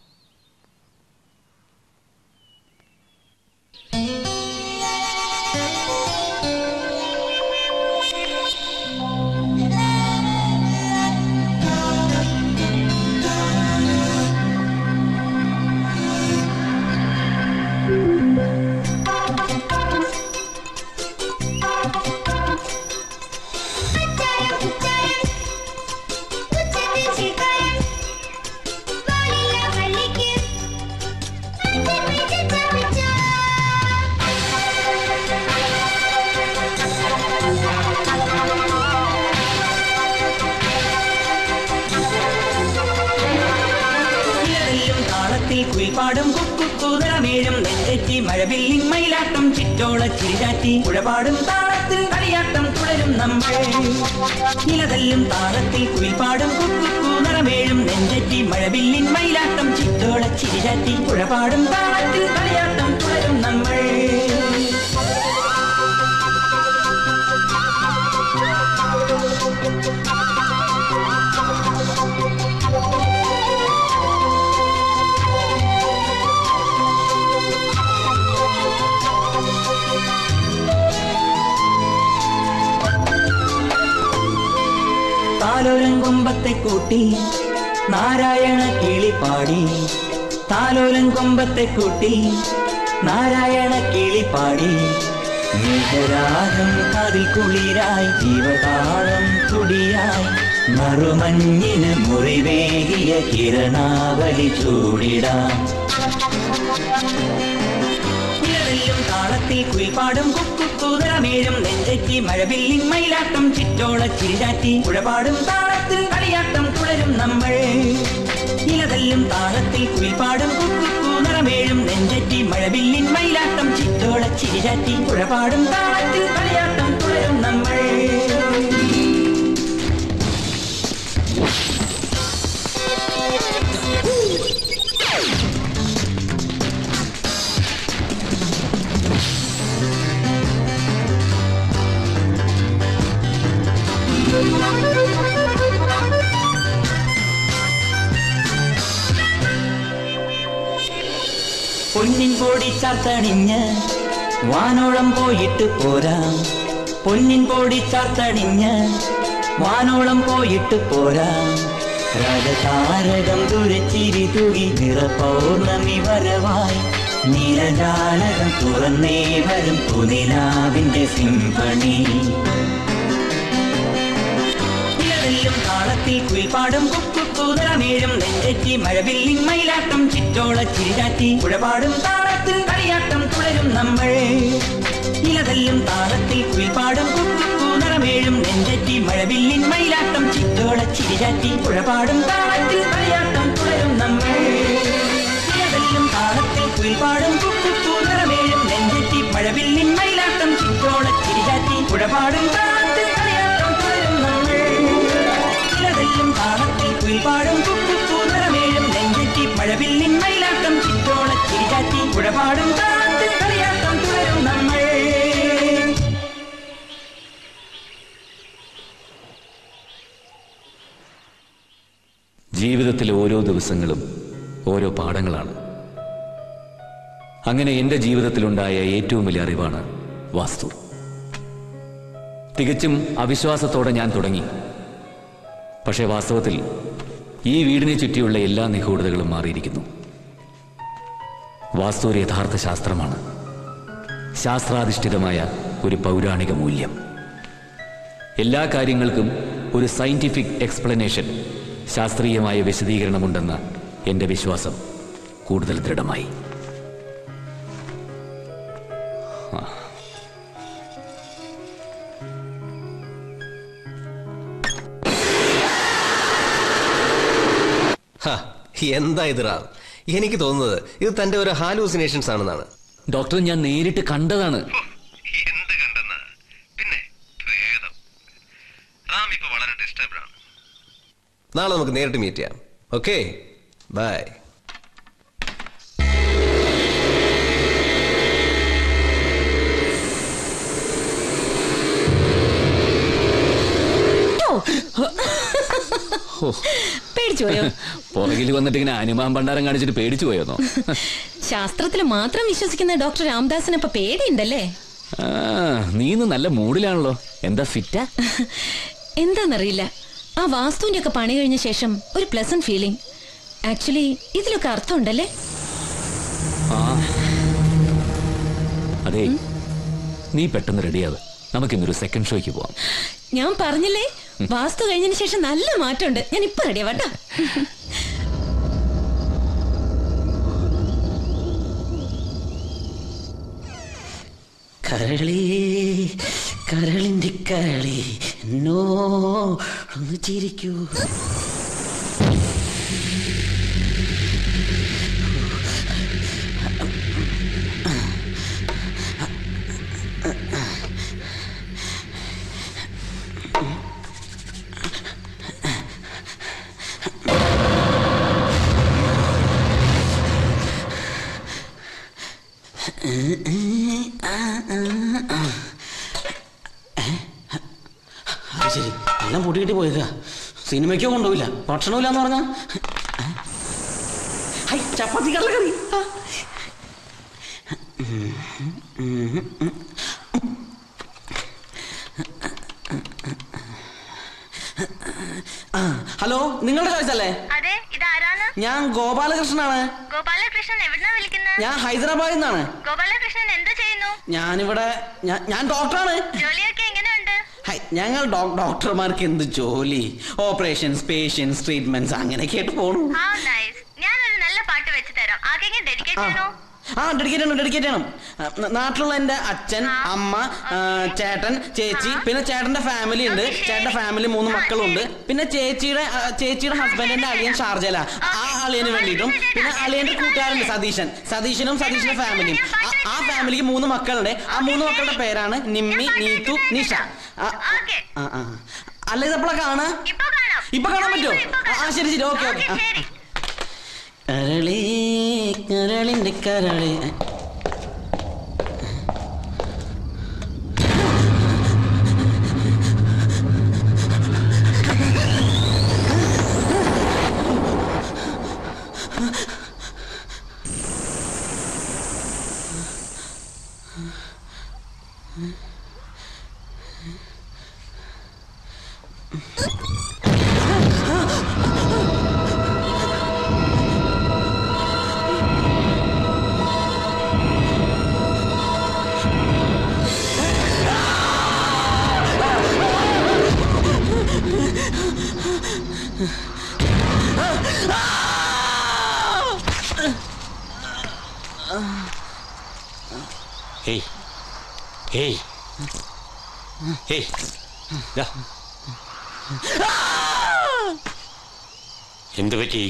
N: ഇലവെല്ലും താളത്തിൽ കുയിൽപ്പാടും കുക്കുക്കുതിരമേഴും നെഞ്ചറ്റി മഴവില്ലിൻ മയിലാട്ടം ചിറ്റോള ചിരിചാറ്റി പുഴപാടും താളത്തിൽ കളിയാട്ടം തുടരും നമ്മൾ ഇലതെല്ലും താളത്തിൽ കുയിൽപ്പാടും കുക്കുക്കുതിരമേഴും നെഞ്ചറ്റി മഴവില്ലിൻ മയിലാട്ടം ചിറ്റോള ചിരിചാറ്റി പുഴപാടും താളത്തിൽ കളിയാട്ടം തുടരും നമ്മൾ താലോലം കൊമ്പത്തെ കൂട്ടി നാരായണ കിളിപ്പാടി താലോലം കൊമ്പത്തെ കൂട്ടി നാരായണ കിളിപ്പാടി മേഘരാഗം കാതിൽ കുളിരായി ജീവതാളം തുടിയായി മറുമഞ്ഞിന് മുറിവേകിയ കിരണാവലി ചൂടിടാം ഇലവെല്ലും താളത്തിൽ കുയിൽപ്പാടും കുക്കുക്കുതിരമേഴും നെഞ്ചറ്റി മഴവില്ലിൻ മയിലാട്ടം ചിറ്റോള ചിരിചാറ്റി പുഴപാടും താളത്തിൽ കളിയാട്ടം തുടരും നമ്മൾ ഇലതെല്ലും താളത്തിൽ കുയിൽപ്പാടും കുക്കുക്കുതിരമേഴും നെഞ്ചറ്റി മഴവില്ലിൻ മയിലാട്ടം ചിറ്റോള ചിരിചാറ്റി പുഴപാടും താളത്തിൽ കളിയാട്ടം തുടരും നമ്മൾ പൊന്നിൻ പൊടി ചാത്തണിഞ്ഞ് വാനോളം പോയിട്ട് പോരാം പൊന്നിൻ പൊടി ചാത്തണിഞ്ഞ് വാനോളം പോയിട്ട് പോരാം രാജതാരകം തുരച്ചിരി തുകി നിറ പൗർണമി വരവായി നീലജാലകം തുറന്നേ വരും പുനിലാവിന്റെ സിംഫണി ഇലവെല്ലും താളത്തിൽ കുയിൽപ്പാടും കുക്കുക്കുതിരമേഴും നെഞ്ചറ്റി മഴവില്ലിൻ മയിലാട്ടം ചിറ്റോള ചിരിചാറ്റി പുഴപാടും താളത്തിൽ കളിയാട്ടം തുടരും നമ്മൾ ഇലതല്ലും താളത്തിൽ കുയിൽപാടും കുക്കുക്കു നിറമേഴും നെഞ്ചറ്റി മഴവില്ലിൻ മയിലാട്ടം ചിറ്റോള ചിരിചാറ്റി പുഴപാടും താളത്തിൽ കളിയാട്ടം തുടരും നമ്മൾ ഇലതല്ലും താളത്തിൽ കുയിൽപാടും കുക്കുക്കു നിറമേഴും നെഞ്ചറ്റി മഴവില്ലിൻ മയിലാട്ടം ചിറ്റോള ചിരിചാറ്റി പുഴപാടും താളത്തിൽ കളിയാട്ടം തുടരും നമ്മൾ ഇലതല്ലും താളത്തിൽ കുയിൽപാടും കുക്കുക്കു നിറമേഴും നെഞ്ചറ്റി മഴവില്ലിൻ മയിലാട്ടം ചിറ്റോള ചിരിചാറ്റി പുഴപാടും താളത്തിൽ കളിയാട്ടം തുടരും നമ്മൾ
C: ജീവിതത്തിലെ ഓരോ ദിവസങ്ങളും ഓരോ പാഠങ്ങളാണ് അങ്ങനെ എൻ്റെ ജീവിതത്തിലുണ്ടായ ഏറ്റവും വലിയ അറിവാണ് വാസ്തു തികച്ചും അവിശ്വാസത്തോടെ ഞാൻ തുടങ്ങി പക്ഷേ വാസ്തവത്തിൽ ഈ വീടിനെ ചുറ്റിയുള്ള എല്ലാ നിഗൂഢതകളും മാറിയിരിക്കുന്നു വാസ്തു ഒരു യഥാർത്ഥ ശാസ്ത്രമാണ് ശാസ്ത്രാധിഷ്ഠിതമായ ഒരു പൗരാണിക മൂല്യം എല്ലാ കാര്യങ്ങൾക്കും ഒരു സയന്റിഫിക് എക്സ്പ്ലനേഷൻ ശാസ്ത്രീയമായ വിശദീകരണമുണ്ടെന്ന എൻ്റെ വിശ്വാസം കൂടുതൽ ദൃഢമായി ആ.
G: ഹ, എന്താ ഇത് റാം എനിക്ക് തോന്നുന്നത് ഇത് തന്റെ ഒരു ഹാലൂസിനേഷൻസ് ആണെന്നാണ്
C: ഡോക്ടർ ഞാൻ നേരിട്ട് കണ്ടതാണ്
G: നാളെ നമുക്ക് നേരിട്ട് മീറ്റ് ചെയ്യാം ഓക്കെ ബൈ
F: പേടിച്ചു പോയോ
C: പുറകിൽ വന്നിട്ട് ഇങ്ങനെ അനുമാൻ പണ്ടാരം കാണിച്ചിട്ട് പേടിച്ചു പോയോന്നോ
F: ശാസ്ത്രത്തിൽ മാത്രം വിശ്വസിക്കുന്ന ഡോക്ടർ രാംദാസിന് ഇപ്പൊ പേടിയുണ്ടല്ലേ
C: ആ, നീ ഇന്ന് നല്ല മൂഡിലാണല്ലോ എന്താ ഫിറ്റാ
F: എന്താന്നറിയില്ല ആ വാസ്തുവിന്റെ ഒക്കെ പണി കഴിഞ്ഞ ശേഷം ഒരു പ്ലസന്റ് ഫീലിംഗ് ആക്ച്വലി ഇതിലൊക്കെ അർത്ഥമുണ്ടല്ലേ
C: ആ അതെ നീ പെട്ടെന്ന് റെഡിയാവ് നമുക്കിന്നൊരു സെക്കൻഡ് ഷോയ്ക്ക് പോവാം
F: ഞാൻ പറഞ്ഞില്ലേ വാസ്തു കഴിഞ്ഞതിന് ശേഷം നല്ല മാറ്റമുണ്ട് ഞാൻ ഇപ്പൊ റെഡിയാവാട്ടോ
J: കരളി കരളിന്റെ കരളി എന്നോ ഒന്ന് ചിരിക്കൂ അത് ശരി എല്ലാം പൊട്ടിക്കിട്ടി പോയേക്കാ സിനിമയ്ക്കോ കൊണ്ടുപോയില്ല ഭക്ഷണമില്ല എന്ന് പറഞ്ഞാ ഹൈ ചപ്പാത്തി കള്ളക്കറി ആ. ആ, ഹലോ നിങ്ങളുടെ ചോയ്സ് അല്ലേ
O: അതെ ഇതാരാണ്
J: ഞാൻ ഗോപാലകൃഷ്ണനാണ്
O: ഗോപാലകൃഷ്ണൻ എവിടുന്നാ വിളിക്കുന്നത്
J: ഞാൻ ഹൈദരാബാദിൽ നിന്നാണ്
O: ഗോപാലകൃഷ്ണൻ എന്ത് ചെയ്യുന്നു
J: ഞാനിവിടെ ഞാൻ- ഞാൻ ഡോക്ടറാണ്
O: ജോലിയൊക്കെ എങ്ങനെയുണ്ട്
J: ഹൈ, ഞങ്ങൾ ഡോ- ഡോക്ടർമാർക്ക് എന്ത് ജോലി ഓപ്പറേഷൻസ് പേഷ്യൻസ് ട്രീറ്റ്മെന്റ്സ് അങ്ങനെയൊക്കെ ആയിട്ട് പോണു
O: ആ നൈസ് ഞാനൊരു നല്ല പാട്ട് വെച്ച് തരാം ആർക്കെങ്കിലും ഡെഡിക്കേറ്റ് ചെയ്യണോ
J: ആ ഡെഡിക്കേറ്റ് ചെയ്യണം ഡെഡിക്കേറ്റ് ചെയ്യണം ആ, ന- നാട്ടിലുള്ള എൻ്റെ അച്ഛൻ അമ്മ ആ, ചേട്ടൻ ചേച്ചി പിന്നെ ചേട്ടന്റെ ഫാമിലി ഉണ്ട് ചേട്ടന്റെ ഫാമിലി മൂന്ന് മക്കളുണ്ട് പിന്നെ ചേച്ചിയുടെ ആ, ചേച്ചിയുടെ ഹസ്ബൻഡിന്റെ അളിയൻ ഷാർജല ആ അളിയന് വേണ്ടിയിട്ടും പിന്നെ അളിയന്റെ കൂട്ടുകാരുണ്ട് സതീശൻ സതീശനും സതീശന്റെ ഫാമിലിയും ആ- ആ ഫാമിലിക്ക് മൂന്ന് മക്കളുണ്ട് ആ മൂന്ന് മക്കളുടെ പേരാണ് നിമ്മി നീതു നിഷ ആ, ആ, ആ. അല്ല ഇതെപ്പോഴാ കാണാ ഇപ്പൊ കാണാൻ പറ്റുമോ ആ, ആ ശരി ശരി ഓക്കെ ഓക്കെ കരളി കരളിന്റെ കരളി
I: ഏയ് ഏയ് ഏയ് ദാ. എന്ത് പറ്റി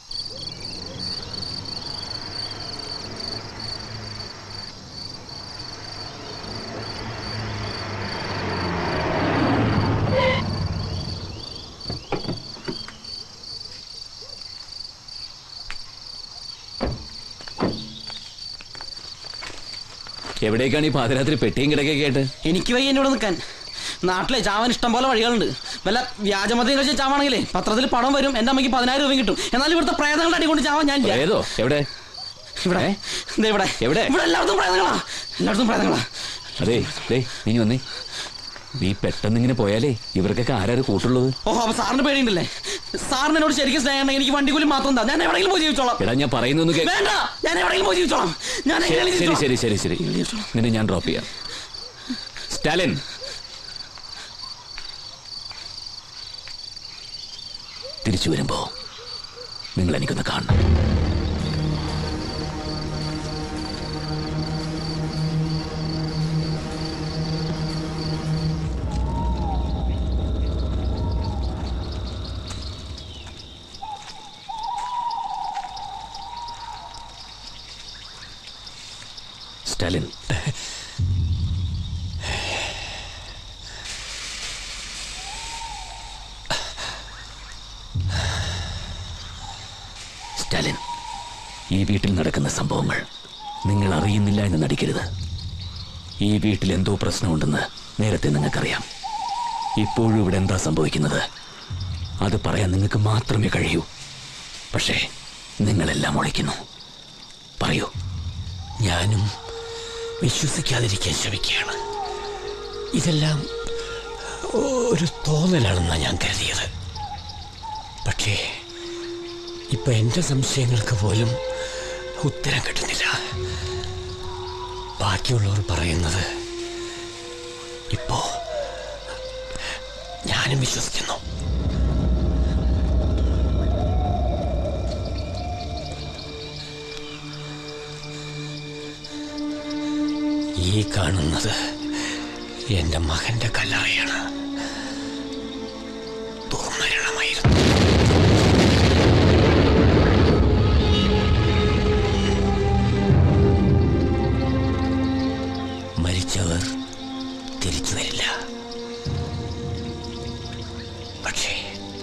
C: എവിടേക്കാണ് ഈ പാതിരാത്രി പെട്ടിയും കിടക്കൊക്കെ ആയിട്ട്
J: എനിക്ക് വയ്യ എന്നോട് നിൽക്കാൻ നാട്ടിലെ ചാവാൻ ഇഷ്ടം പോലെ വഴികളുണ്ട് വല്ല വ്യാജമദ്യം കഴിച്ച് ചാവാണെങ്കിലേ പത്രത്തിൽ പണം വരും എന്റെ അമ്മയ്ക്ക് പതിനായിരം രൂപയും കിട്ടും എന്നാൽ ഇവിടുത്തെ പ്രേതങ്ങളുടെ അടി കൊണ്ട് ചാവാൻ ഞാൻ
C: ഏതോ എവിടെ
J: ഇവിടെ ദേ ഇവിടെ
C: എവിടെ
J: ഇവിടെ എല്ലായിടത്തും പ്രേതങ്ങളാ എല്ലായിടത്തും പ്രേതങ്ങളാ
C: അതെ ദേ നീ വന്നേ നീ പെട്ടെന്ന് ഇങ്ങനെ പോയാലേ ഇവർക്കൊക്കെ ആരാര് കൂട്ടുള്ളത്
J: ഓഹോ അപ്പൊ സാറിന് പേടിയുണ്ടല്ലേ സാറിന് എന്നോട് ശരിക്കും സ്നേഹം ഉണ്ടെങ്കിൽ എനിക്ക് വണ്ടി കൂലി മാത്രം താ ഞാൻ എവിടെയെങ്കിലും പോയി ജീവിച്ചോളാം
C: എടാ ഞാൻ പറയുന്നൊന്ന് കേ
J: വേണ്ട ഞാൻ എവിടെയെങ്കിലും പോയി ജീവിച്ചോളാം ഞാൻ
C: ശരി
J: എങ്ങനെയെങ്കിലും
C: ശരി
J: ജീവിച്ചോളാം.
C: ശരി ശരി ശരി നിന്നെ ഞാൻ ഡ്രോപ്പ് ചെയ്യാം സ്റ്റാലിൻ തിരിച്ചു വരുമ്പോ നിങ്ങൾ എനിക്കൊന്ന് കാണണം സ്റ്റാലിൻ സ്റ്റാലിൻ ഈ വീട്ടിൽ നടക്കുന്ന സംഭവങ്ങൾ നിങ്ങൾ അറിയുന്നില്ല എന്ന് നടിക്കരുത് ഈ വീട്ടിൽ എന്തോ പ്രശ്നമുണ്ടെന്ന് നേരത്തെ നിങ്ങൾക്കറിയാം ഇപ്പോഴും ഇവിടെ എന്താ സംഭവിക്കുന്നത് അത് പറയാൻ നിങ്ങൾക്ക് മാത്രമേ കഴിയൂ പക്ഷേ നിങ്ങളെല്ലാം ഒളിക്കുന്നു പറയൂ
I: ഞാനും വിശ്വസിക്കാതിരിക്കാൻ ശ്രമിക്കുകയാണ് ഇതെല്ലാം ഒരു തോന്നലാണെന്നാണ് ഞാൻ കരുതിയത് പക്ഷേ ഇപ്പൊ എന്റെ സംശയങ്ങൾക്ക് പോലും ഉത്തരം കിട്ടുന്നില്ല ബാക്കിയുള്ളവർ പറയുന്നത് ഇപ്പോ ഞാനും വിശ്വസിക്കുന്നു ഈ കാണുന്നത് എന്റെ മകന്റെ കല്ലറയാണ് ദുർമരണമായിരുന്നു മരിച്ചവർ തിരിച്ചു വരില്ല പക്ഷേ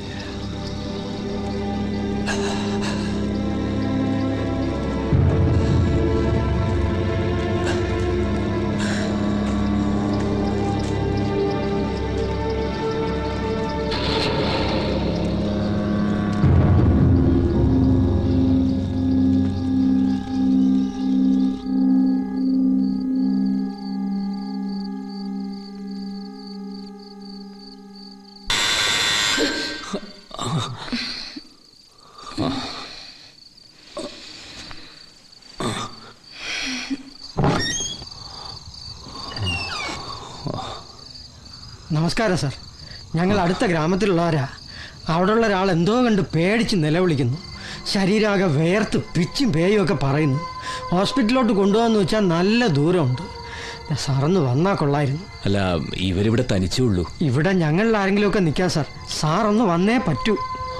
L: നമസ്കാരം സാർ ഞങ്ങൾ അടുത്ത ഗ്രാമത്തിലുള്ളവരാ അവിടെയുള്ള ഒരാൾ എന്തോ കണ്ട് പേടിച്ച് നിലവിളിക്കുന്നു ശരീരമാകെ വേർത്ത് പിച്ചും പേയും ഒക്കെ പറയുന്നു ഹോസ്പിറ്റലിലോട്ട് കൊണ്ടുപോകാന്ന് വെച്ചാൽ നല്ല ദൂരമുണ്ട് സാറൊന്ന് വന്നാൽ കൊള്ളായിരുന്നു
C: അല്ല ഇവരിവിടെ തനിച്ചേ ഉള്ളൂ
L: ഇവിടെ ഞങ്ങളിൽ ആരെങ്കിലുമൊക്കെ നിൽക്കാം സാർ സാറൊന്ന് വന്നേ പറ്റൂ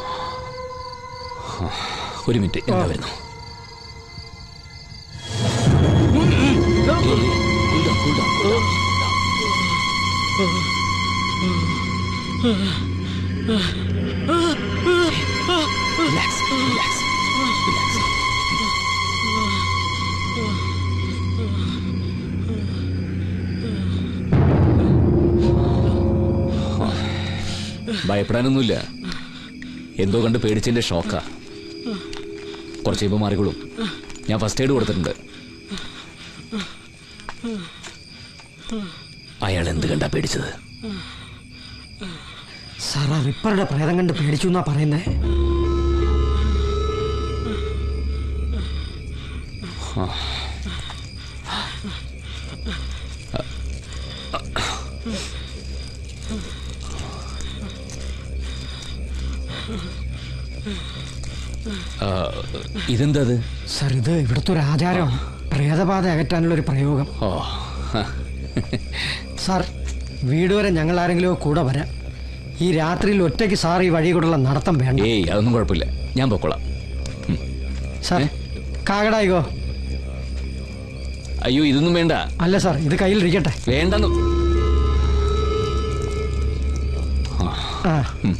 C: ഒരു മിനിറ്റ് എന്താ വരുന്നു
N: Relax, relax, relax.
C: ഭയപ്പെടാനൊന്നുമില്ല എന്തോ കണ്ട് പേടിച്ചതിന്റെ ഷോക്കാ കുറച്ച് കഴിയുമ്പോൾ മാറിക്കോളും ഞാൻ ഫസ്റ്റ് എയ്ഡ് കൊടുത്തിട്ടുണ്ട് അയാൾ എന്ത് കണ്ടാ പേടിച്ചത്
L: സാർ ആ റിപ്പറുടെ പ്രേതം കണ്ട് പേടിച്ചു എന്നാ പറയുന്നേ
C: ആ, ഇതെന്താ അത്
L: സാർ ഇത് ഇവിടുത്തെ ഒരു ആചാരമാണ് പ്രേതബാധ അകറ്റാനുള്ള ഒരു പ്രയോഗം
C: ഓ ഹ.
L: സാർ വീട് വരെ ഞങ്ങൾ ആരെങ്കിലും കൂടെ വരാം ഈ രാത്രിയിൽ ഒറ്റയ്ക്ക് സാർ ഈ വഴി കൂടെയുള്ള നടത്തം വേണ്ട
C: ഏയ് അതൊന്നും കുഴപ്പമില്ല ഞാൻ പൊക്കോളാം
L: സാർ കാകടായിക്കോ
C: അയ്യോ ഇതൊന്നും വേണ്ട
L: അല്ല സാർ ഇത് കയ്യിലിരിക്കട്ടെ
C: വേണ്ടെന്ന്
L: ആ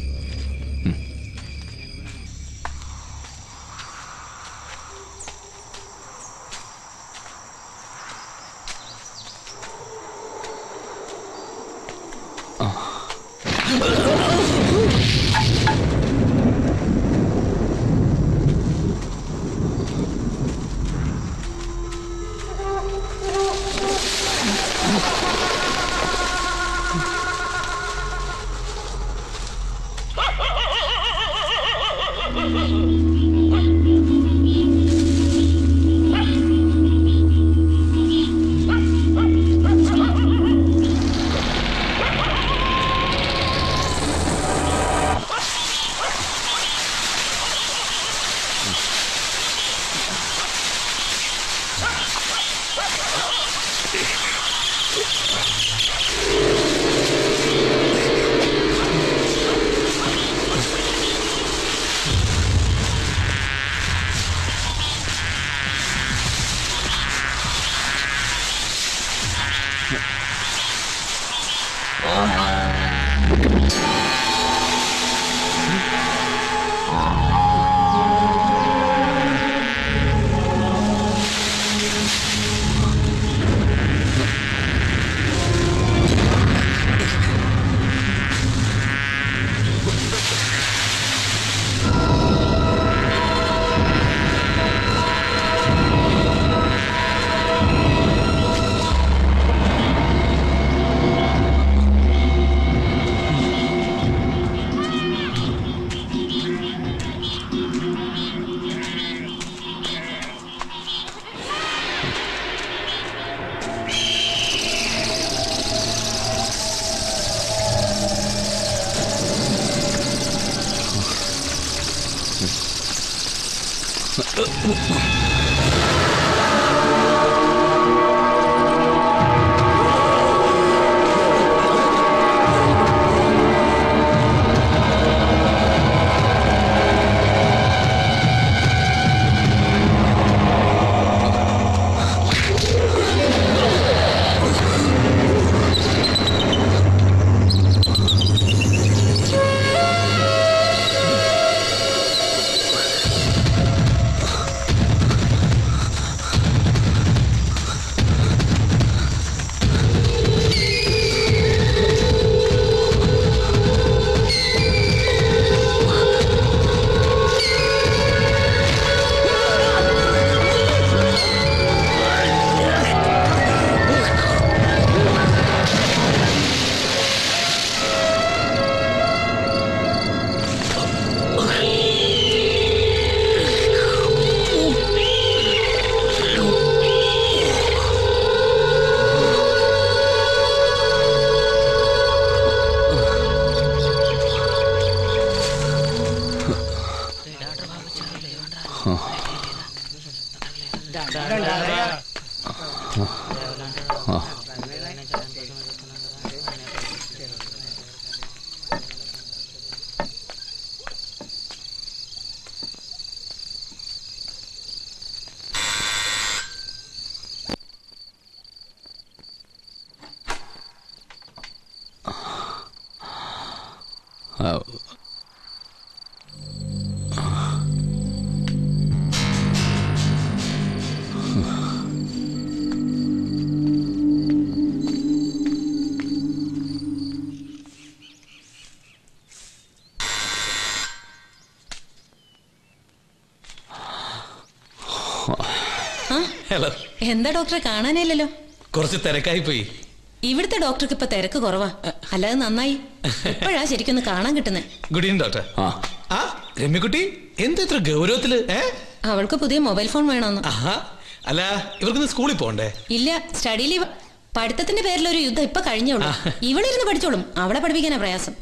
B: ഹലോ
F: എന്താ ഡോക്ടറെ കാണാനില്ലല്ലോ
B: കുറച്ച് തിരക്കായി പോയി
F: ഇവിടുത്തെ ഡോക്ടർക്ക് ഇപ്പൊ തിരക്ക് കുറവാ അല്ലാതെ നന്നായി ഇപ്പോഴാ ശരിക്കൊന്ന് കാണാൻ കിട്ടുന്നേ
B: ഗുഡ് ഈവനിങ് ഡോക്ടർ ആ രമ്യക്കുട്ടി എന്താ ഇത്ര ഗൗരവത്തില് ഏ
F: അവൾക്ക് പുതിയ മൊബൈൽ ഫോൺ വേണമെന്ന്
B: ആഹാ അല്ല ഇവർക്കൊന്ന് സ്കൂളിൽ പോകണ്ടേ
F: ഇല്ല സ്റ്റഡി ലീവ് പഠിത്തത്തിന്റെ പേരിൽ ഒരു യുദ്ധം ഇപ്പൊ കഴിഞ്ഞോളൂ ഇവളിരുന്ന് പഠിച്ചോളും അവളെ പഠിപ്പിക്കാനാ പ്രയാസം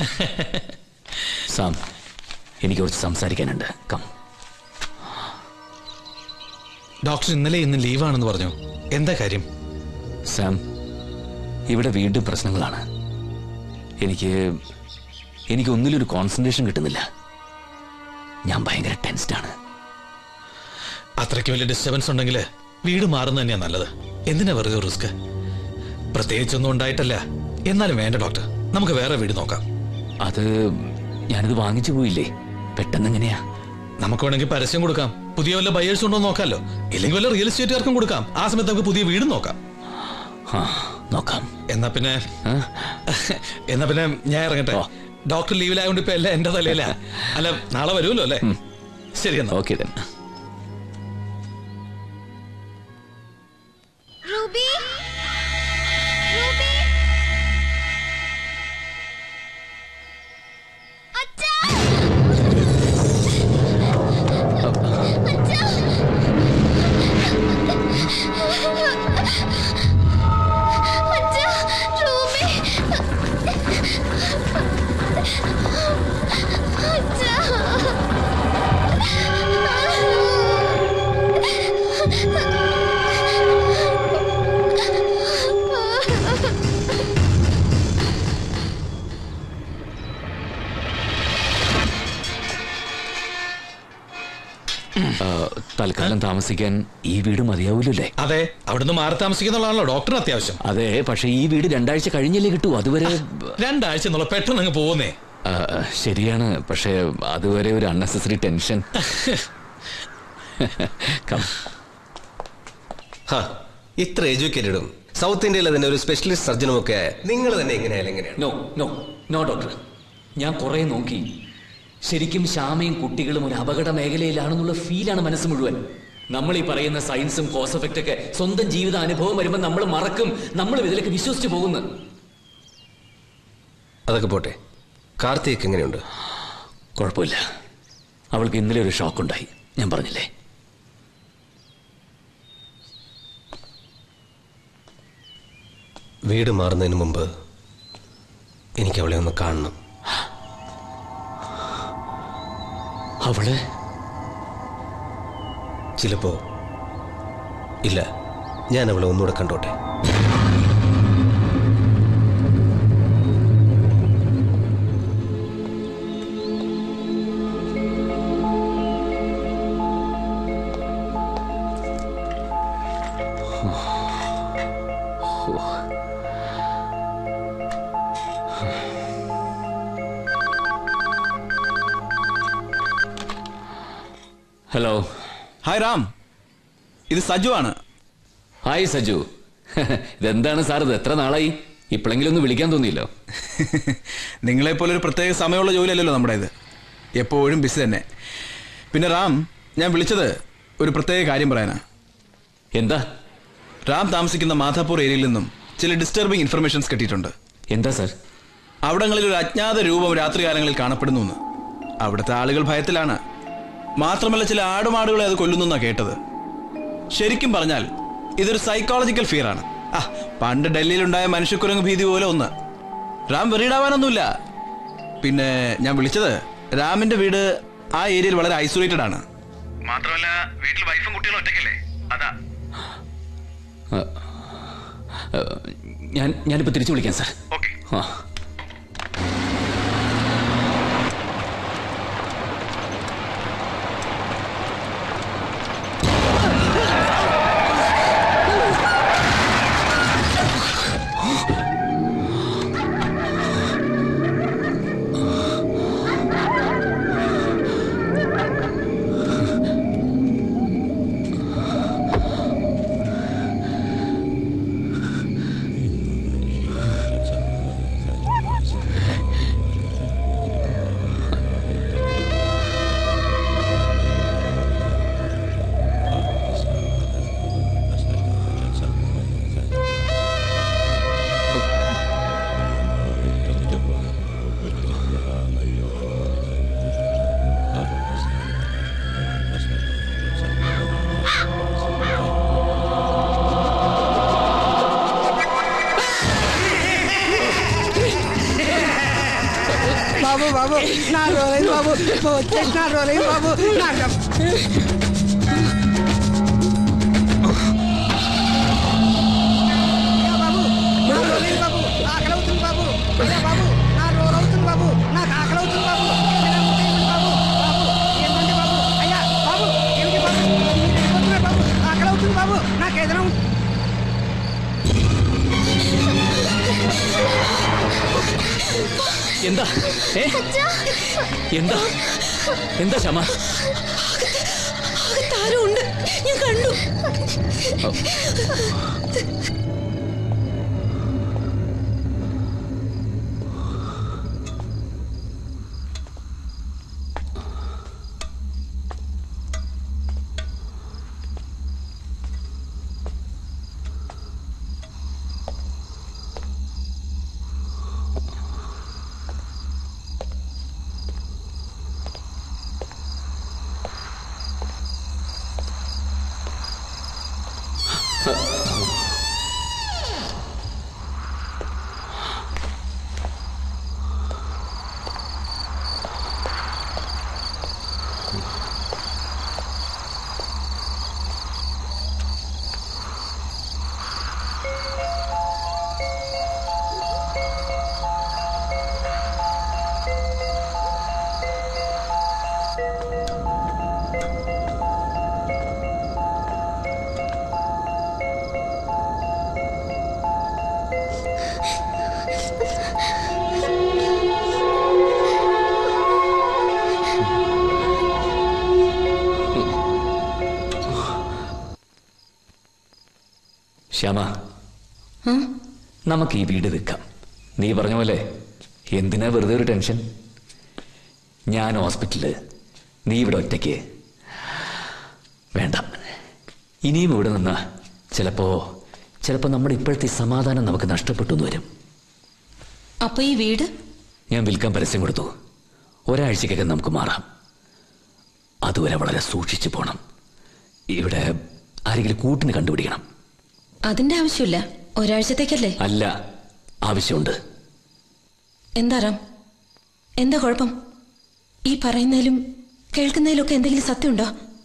C: സാം എനിക്ക് കുറച്ച് സംസാരിക്കാനുണ്ട് കം
B: ഡോക്ടർ ഇന്നലെ ഇന്ന് ലീവാണെന്ന് പറഞ്ഞു എന്താ കാര്യം
C: സാം ഇവിടെ വീണ്ടും പ്രശ്നങ്ങളാണ് എനിക്ക് എനിക്ക് ഒന്നിലൊരു കോൺസെൻട്രേഷൻ കിട്ടുന്നില്ല ഞാൻ ഭയങ്കര ടെൻസ്ഡാണ്
B: അത്രയ്ക്ക് വലിയ ഡിസ്റ്റർബൻസ് ഉണ്ടെങ്കിൽ വീട് മാറുന്നത് തന്നെയാ നല്ലത് എന്തിനാ വെറുതെ റിസ്ക് പ്രത്യേകിച്ചൊന്നും ഉണ്ടായിട്ടല്ല എന്നാലും വേണ്ട ഡോക്ടർ നമുക്ക് വേറെ വീട് നോക്കാം
C: അത് ഞാനിത് വാങ്ങിച്ചു പോയില്ലേ പെട്ടെന്ന് എങ്ങനെയാ
B: നമുക്ക് വേണമെങ്കിൽ പരസ്യം കൊടുക്കാം പുതിയ വല്ല ബയേഴ്സ് ഉണ്ടോ എന്ന് നോക്കാമല്ലോ ഇല്ലെങ്കിൽ വല്ല റിയൽ എസ്റ്റേറ്റുകാർക്കും കൊടുക്കാം ആ സമയത്ത് നമുക്ക് പുതിയ വീട് നോക്കാം
C: നോക്കാം
B: എന്നാ പിന്നെ എന്നാ പിന്നെ ഞാൻ ഇറങ്ങട്ടെ ഡോക്ടർ ലീവിലായതുകൊണ്ട് ഇപ്പൊ എല്ലാം എന്റെ തലയില അല്ല നാളെ വരുമല്ലോ അല്ലേ ശരി എന്നാ
C: ഓക്കെ
E: റൂബി റൂബി അച്ഛാ അച്ഛാ അച്ഛാ റൂബി
C: ആ, തൽക്കാലം താമസിക്കാൻ ഈ വീട് മതിയാവൂലല്ലേ
B: അതെ അവിടുന്ന് മാറി താമസിക്കുന്നുള്ളതാണല്ലോ ഡോക്ടറിന് അത്യാവശ്യം
C: അതെ പക്ഷെ ഈ വീട് രണ്ടാഴ്ച കഴിഞ്ഞല്ലേ കിട്ടൂ അതുവരെ
B: രണ്ടാഴ്ച എന്നുള്ള പെട്ടെന്ന് അങ്ങ് പോകുന്നേ
C: ആ, ശരിയാണ് പക്ഷെ അതുവരെ ഒരു അൺനെസസറി ടെൻഷൻ കം
G: ഹാ, ഇത്ര എഡ്യൂക്കേറ്റഡും സൗത്ത് ഇന്ത്യയിലെ തന്നെ ഒരു സ്പെഷ്യലിസ്റ്റ് സർജനും ഒക്കെ നിങ്ങൾ തന്നെ എങ്ങനെയായാലും എങ്ങനെയാണ്
C: നോ നോ നോ ഡോക്ടർ ഞാൻ കുറെ നോക്കി ശരിക്കും ശ്യാമയും കുട്ടികളും ഒരു അപകട മേഖലയിലാണെന്നുള്ള ഫീലാണ് മനസ്സ് മുഴുവൻ നമ്മൾ ഈ പറയുന്ന സയൻസും കോസ് എഫക്റ്റ് ഒക്കെ സ്വന്തം ജീവിത അനുഭവം വരുമ്പോൾ നമ്മൾ മറക്കും നമ്മൾ ഇതിലേക്ക് വിശ്വസിച്ചു പോകുന്നു
G: അതൊക്കെ പോട്ടെ കാർത്തിക് എങ്ങനെയുണ്ട്
C: കുഴപ്പമില്ല അവൾക്ക് ഇന്നലെ ഒരു ഷോക്ക് ഉണ്ടായി ഞാൻ പറഞ്ഞില്ലേ
G: വീട് മാറുന്നതിന് മുമ്പ് എനിക്ക് അവളെ ഒന്ന് കാണണം
C: അവള്
G: ചിലപ്പോ ഇല്ല ഞാൻ അവളെ ഒന്നുകൂടെ കണ്ടോട്ടെ
C: ഹലോ
A: ഹായ് റാം ഇത് സജു ആണ്
C: ഹായ് സജു ഇതെന്താണ് സാർ ഇത് എത്ര നാളായി ഇപ്പോഴെങ്കിലും ഒന്ന് വിളിക്കാൻ തോന്നിയല്ലോ
A: നിങ്ങളെപ്പോലെ ഒരു പ്രത്യേക സമയമുള്ള ജോലിയല്ലല്ലോ നമ്മുടെ ഇത് എപ്പോഴും ബിസി തന്നെ പിന്നെ റാം ഞാൻ വിളിച്ചത് ഒരു പ്രത്യേക കാര്യം പറയാനാ
C: എന്താ
A: റാം താമസിക്കുന്ന മാധാപൂർ ഏരിയയിൽ നിന്നും ചില ഡിസ്റ്റർബിംഗ് ഇൻഫർമേഷൻസ് കിട്ടിയിട്ടുണ്ട്
C: എന്താ സാർ
A: അവിടങ്ങളിൽ ഒരു അജ്ഞാത രൂപം രാത്രികാലങ്ങളിൽ കാണപ്പെടുന്നു എന്ന് അവിടുത്തെ ആളുകൾ ഭയത്തിലാണ് മാത്രമല്ല ചില ആടുമാടുകളെ അത് കൊല്ലുന്നു കേട്ടത് ശരിക്കും പറഞ്ഞാൽ ഇതൊരു സൈക്കോളജിക്കൽ ഫിയർ ആണ് ആ പണ്ട് ഡൽഹിയിലുണ്ടായ മനുഷ്യക്കുരങ്ങ് ഭീതി പോലെ ഒന്ന് റാം വെറിയിടാവാനൊന്നുമില്ല പിന്നെ ഞാൻ വിളിച്ചത് രാമിന്റെ വീട് ആ ഏരിയയിൽ വളരെ ഐസൊലേറ്റഡ് ആണ് മാത്രമല്ല വീട്ടിൽ വൈഫും കുട്ടികളും ഒറ്റയ്ക്കല്ലേ അതാ
C: ആ, ആ, ഞാൻ ഞാനിപ്പോൾ തിരിച്ചു വിളിക്കാം സാർ ആ
P: బాబు బాబు నా రోజులైంది బాబు వచ్చేసి నా రోజులైంది బాబు నాకు బాబు నా రోలేదు బాబు ఆకలి అవుతుంది బాబు అయ్యా బాబు నా రోలు అవుతుంది బాబు నాకు ఆకలి అవుతుంది బాబు ఏదైనా ముద్ద ఇవ్వండి బాబు బాబు ఏంటండి బాబు అయ్యా బాబు ఏమిటి బాబు మీరు వెళ్ళిపోతున్నారు బాబు ఆకలి అవుతుంది బాబు నాకు ఏదైనా ఉం-
C: എന്താ ഏ എന്താ എന്താ ക്ഷമ
F: താരം ഉണ്ട് ഞാൻ കണ്ടു
C: ശ്യാമ നമുക്ക് ഈ വീട് വിൽക്കാം നീ പറഞ്ഞ പോലെ എന്തിനാ വെറുതെ ഒരു ടെൻഷൻ ഞാൻ ഹോസ്പിറ്റലില് നീ ഇവിടെ ഒറ്റയ്ക്ക് വേണ്ട ഇനിയും ഇവിടെ നിന്ന ചിലപ്പോ ചിലപ്പോ നമ്മുടെ ഇപ്പോഴത്തെ ഈ സമാധാനം നമുക്ക് നഷ്ടപ്പെട്ടു എന്ന് വരും
F: അപ്പൊ ഈ വീട്
C: ഞാൻ വിൽക്കാൻ പരസ്യം കൊടുത്തു ഒരാഴ്ചക്കകം നമുക്ക് മാറാം അതുവരെ വളരെ സൂക്ഷിച്ചു പോണം ഇവിടെ ആരെങ്കിലും കൂട്ടിന് കണ്ടുപിടിക്കണം
F: അതിന്റെ ആവശ്യമില്ല ഒരാഴ്ചത്തേക്കല്ലേ
C: അല്ല ആവശ്യമുണ്ട്
F: എന്താ റാം എന്താ കുഴപ്പം ഈ പറയുന്നതിലും കേൾക്കുന്നതിലൊക്കെ എന്തെങ്കിലും സത്യമുണ്ടോ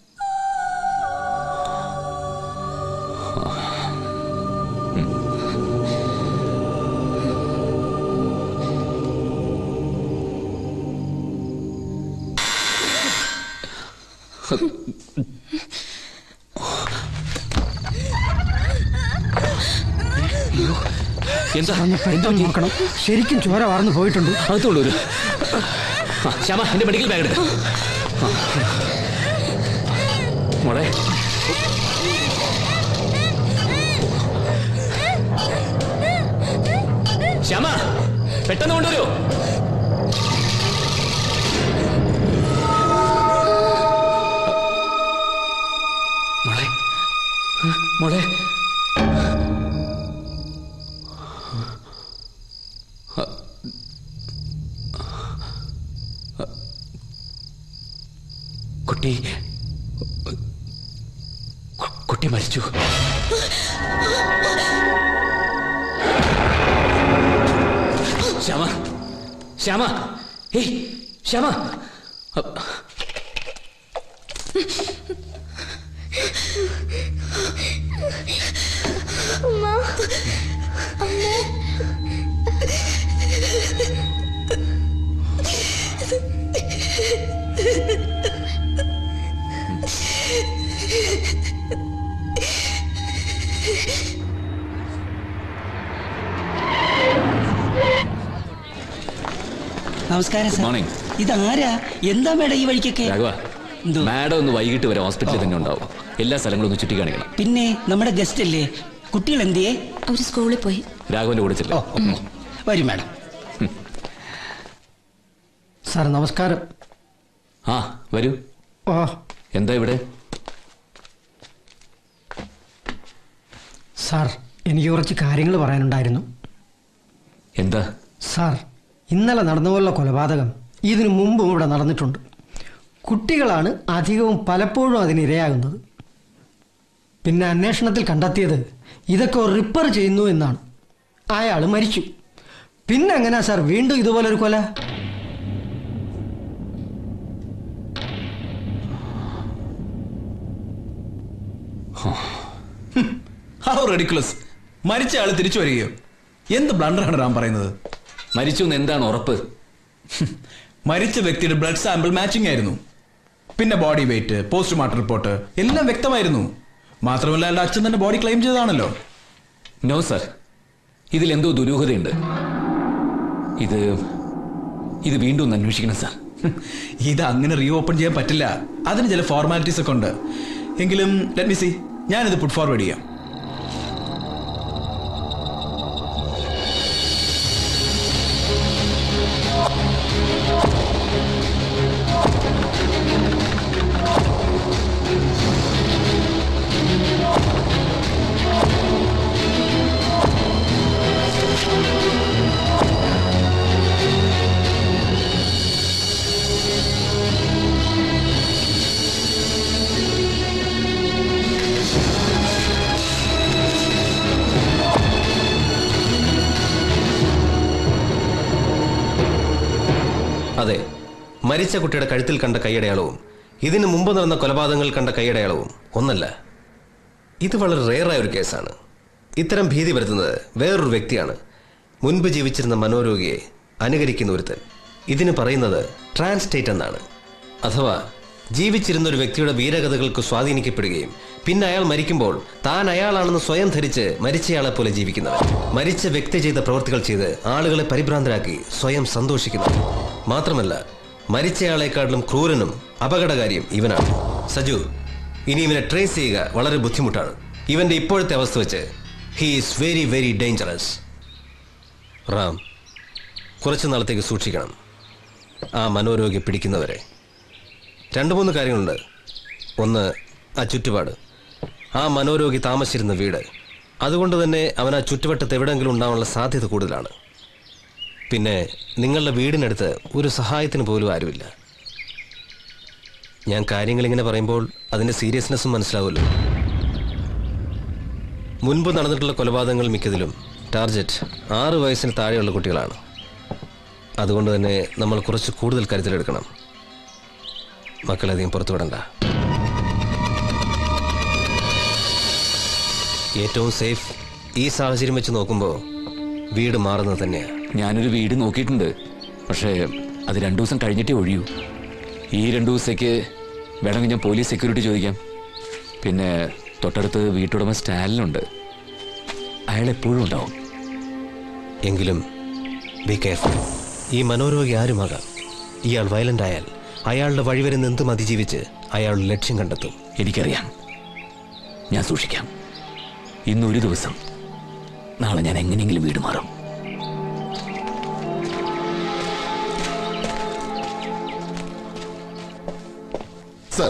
C: എന്താ
L: ഒന്ന് പെട്ടെന്ന് നോക്കണം ശരിക്കും ചോര വാർന്നു പോയിട്ടുണ്ട്
C: അകത്തുള്ളൂ ഒരു ആ, ശ്യാമ എന്റെ മെഡിക്കൽ ബാഗ് എടുക്ക മോളെ ശ്യാമ പെട്ടെന്ന് കൊണ്ടുവരൂ മോളെ മോളെ കുട്ടി കു- കുട്ടി മരിച്ചു ശ്യാമ ശ്യാമ ഏയ് ശ്യാമ
E: അമ്മ അമ്മേ
K: നമസ്കാരം സാർ
C: മോർണിംഗ്
K: ഇതാരാ എന്താ മേഡം ഈ വഴിക്കൊക്കെ
C: രാഘവ മാഡം ഒന്ന് വൈകിട്ട് വരെ ഹോസ്പിറ്റലിൽ തന്നെ ഉണ്ടാവും എല്ലാ സ്ഥലങ്ങളും ഒന്ന് ചുറ്റി കാണിക്കണം
K: പിന്നെ നമ്മുടെ ഗസ്റ്റ് അല്ലേ കുട്ടികൾ എന്തിയേ
F: അവര് സ്കൂളിൽ പോയി
C: രാഘവന്റെ കൂടെ ചെല്ലും
K: വരും മാഡം
L: സാർ നമസ്കാരം
C: ആ വരൂ
L: ഓ
C: എന്താ ഇവിടെ
L: സാർ എനിക്ക് കുറച്ച് കാര്യങ്ങൾ പറയാനുണ്ടായിരുന്നു
C: എന്താ
L: സാർ ഇന്നലെ നടന്നുപോലുള്ള കൊലപാതകം ഇതിനു മുമ്പും ഇവിടെ നടന്നിട്ടുണ്ട് കുട്ടികളാണ് അധികവും പലപ്പോഴും അതിനിരയാകുന്നത് പിന്നെ അന്വേഷണത്തിൽ കണ്ടെത്തിയത് ഇതൊക്കെ റിപ്പയർ ചെയ്യുന്നു എന്നാണ് അയാൾ മരിച്ചു പിന്നെ എങ്ങനെയാ സാർ വീണ്ടും ഇതുപോലൊരു കൊല
A: ഹൗ റെഡിക്കുലസ് മരിച്ച ആള് തിരിച്ചു വരികയോ എന്ത് ബ്ലണ്ടറാണ് റാം പറയുന്നത്
C: മരിച്ചു എന്ന് എന്താണ് ഉറപ്പ്
A: മരിച്ച വ്യക്തിയുടെ ബ്ലഡ് സാമ്പിൾ മാച്ചിങ് ആയിരുന്നു പിന്നെ ബോഡി വെയിറ്റ് പോസ്റ്റ്മോർട്ടം റിപ്പോർട്ട് എല്ലാം വ്യക്തമായിരുന്നു മാത്രമല്ല അയാളുടെ അച്ഛൻ തന്നെ ബോഡി ക്ലെയിം ചെയ്തതാണല്ലോ
C: നോ സർ ഇതിൽ എന്തോ ദുരൂഹതയുണ്ട് ഇത് ഇത് വീണ്ടും ഒന്ന് അന്വേഷിക്കണം സാർ
A: ഇത് അങ്ങനെ റീ ഓപ്പൺ ചെയ്യാൻ പറ്റില്ല അതിന് ചില ഫോർമാലിറ്റീസ് ഒക്കെ ഉണ്ട് എങ്കിലും ലെറ്റ് മി സി ഞാനിത് പുട്ട് ഫോർവേഡ് ചെയ്യാം
G: അതെ മരിച്ച കുട്ടിയുടെ കഴുത്തിൽ കണ്ട കൈയടയാളവും ഇതിനു മുമ്പ് നടന്ന കൊലപാതകങ്ങൾ കണ്ട കൈയടയാളവും ഒന്നല്ല ഇത് വളരെ റെയറായ ഒരു കേസാണ് ഇത്തരം ഭീതി വരുത്തുന്നത് വേറൊരു വ്യക്തിയാണ് മുൻപ് ജീവിച്ചിരുന്ന മനോരോഗിയെ അനുകരിക്കുന്ന ഒരുത്തൻ ഇതിന് പറയുന്നത് ട്രാൻസ്റ്റേറ്റ് എന്നാണ് അഥവാ ജീവിച്ചിരുന്ന ഒരു വ്യക്തിയുടെ വീരകഥകൾക്ക് സ്വാധീനിക്കപ്പെടുകയും പിന്നെ അയാൾ മരിക്കുമ്പോൾ താൻ അയാളാണെന്ന് സ്വയം ധരിച്ച് മരിച്ചയാളെ പോലെ ജീവിക്കുന്നവൻ മരിച്ച വ്യക്തി ചെയ്ത പ്രവൃത്തികൾ ചെയ്ത് ആളുകളെ പരിഭ്രാന്തരാക്കി സ്വയം സന്തോഷിക്കുന്നവൻ മാത്രമല്ല മരിച്ചയാളെക്കാട്ടിലും ക്രൂരനും അപകടകാരിയും ഇവനാണ് സജു ഇനി ഇവനെ ട്രേസ് ചെയ്യുക വളരെ ബുദ്ധിമുട്ടാണ് ഇവന്റെ ഇപ്പോഴത്തെ അവസ്ഥ വെച്ച് he is very very dangerous Ram കുറച്ചു നാളത്തേക്ക് സൂക്ഷിക്കണം ആ മനോരോഗി പിടിക്കുന്നവരെ രണ്ട് മൂന്ന് കാര്യങ്ങളുണ്ട് ഒന്ന് ആ ചുറ്റുപാട് ആ മനോരോഗി താമസിച്ചിരുന്ന വീട് അതുകൊണ്ട് തന്നെ അവൻ ആ ചുറ്റുവട്ടത്ത് എവിടെയെങ്കിലും ഉണ്ടാവാനുള്ള സാധ്യത കൂടുതലാണ് പിന്നെ നിങ്ങളുടെ വീടിനടുത്ത് ഒരു സഹായത്തിന് പോലും ആരുമില്ല ഞാൻ കാര്യങ്ങൾ ഇങ്ങനെ പറയുമ്പോൾ അതിൻ്റെ സീരിയസ്നെസ്സും മനസ്സിലാവുമല്ലോ മുൻപ് നടന്നിട്ടുള്ള കൊലപാതകങ്ങൾ മിക്കതിലും ടാർജറ്റ് ആറ് വയസ്സിന് താഴെയുള്ള കുട്ടികളാണ് അതുകൊണ്ട് തന്നെ നമ്മൾ കുറച്ച് കൂടുതൽ കരുതലെടുക്കണം മക്കളധികം പുറത്തു വിടണ്ട ഏറ്റവും സേഫ് ഈ സാഹചര്യം വെച്ച് നോക്കുമ്പോൾ വീട് മാറുന്നത് തന്നെയാണ്
C: ഞാനൊരു വീട് നോക്കിയിട്ടുണ്ട് പക്ഷേ അത് രണ്ടു ദിവസം കഴിഞ്ഞിട്ടേ ഒഴിയൂ ഈ രണ്ടു ദിവസത്തേക്ക് വേണമെങ്കിൽ ഞാൻ പോലീസ് സെക്യൂരിറ്റി ചോദിക്കാം പിന്നെ തൊട്ടടുത്ത് വീട്ടുടമ സ്റ്റാലിനുണ്ട് അയാൾ എപ്പോഴും ഉണ്ടാവും
G: എങ്കിലും ബി കെയർഫുൾ ഈ മനോരോഗി ആരുമാകാം ഇയാൾ വയലന്റ് ആയാൽ അയാളുടെ വഴിവരുന്ന എന്തും അതിജീവിച്ച് അയാളുടെ ലക്ഷ്യം കണ്ടെത്തും
C: എനിക്കറിയാം ഞാൻ സൂക്ഷിക്കാം ഇന്നൊരു ദിവസം നാളെ ഞാൻ എങ്ങനെയെങ്കിലും വീട് മാറും
A: സർ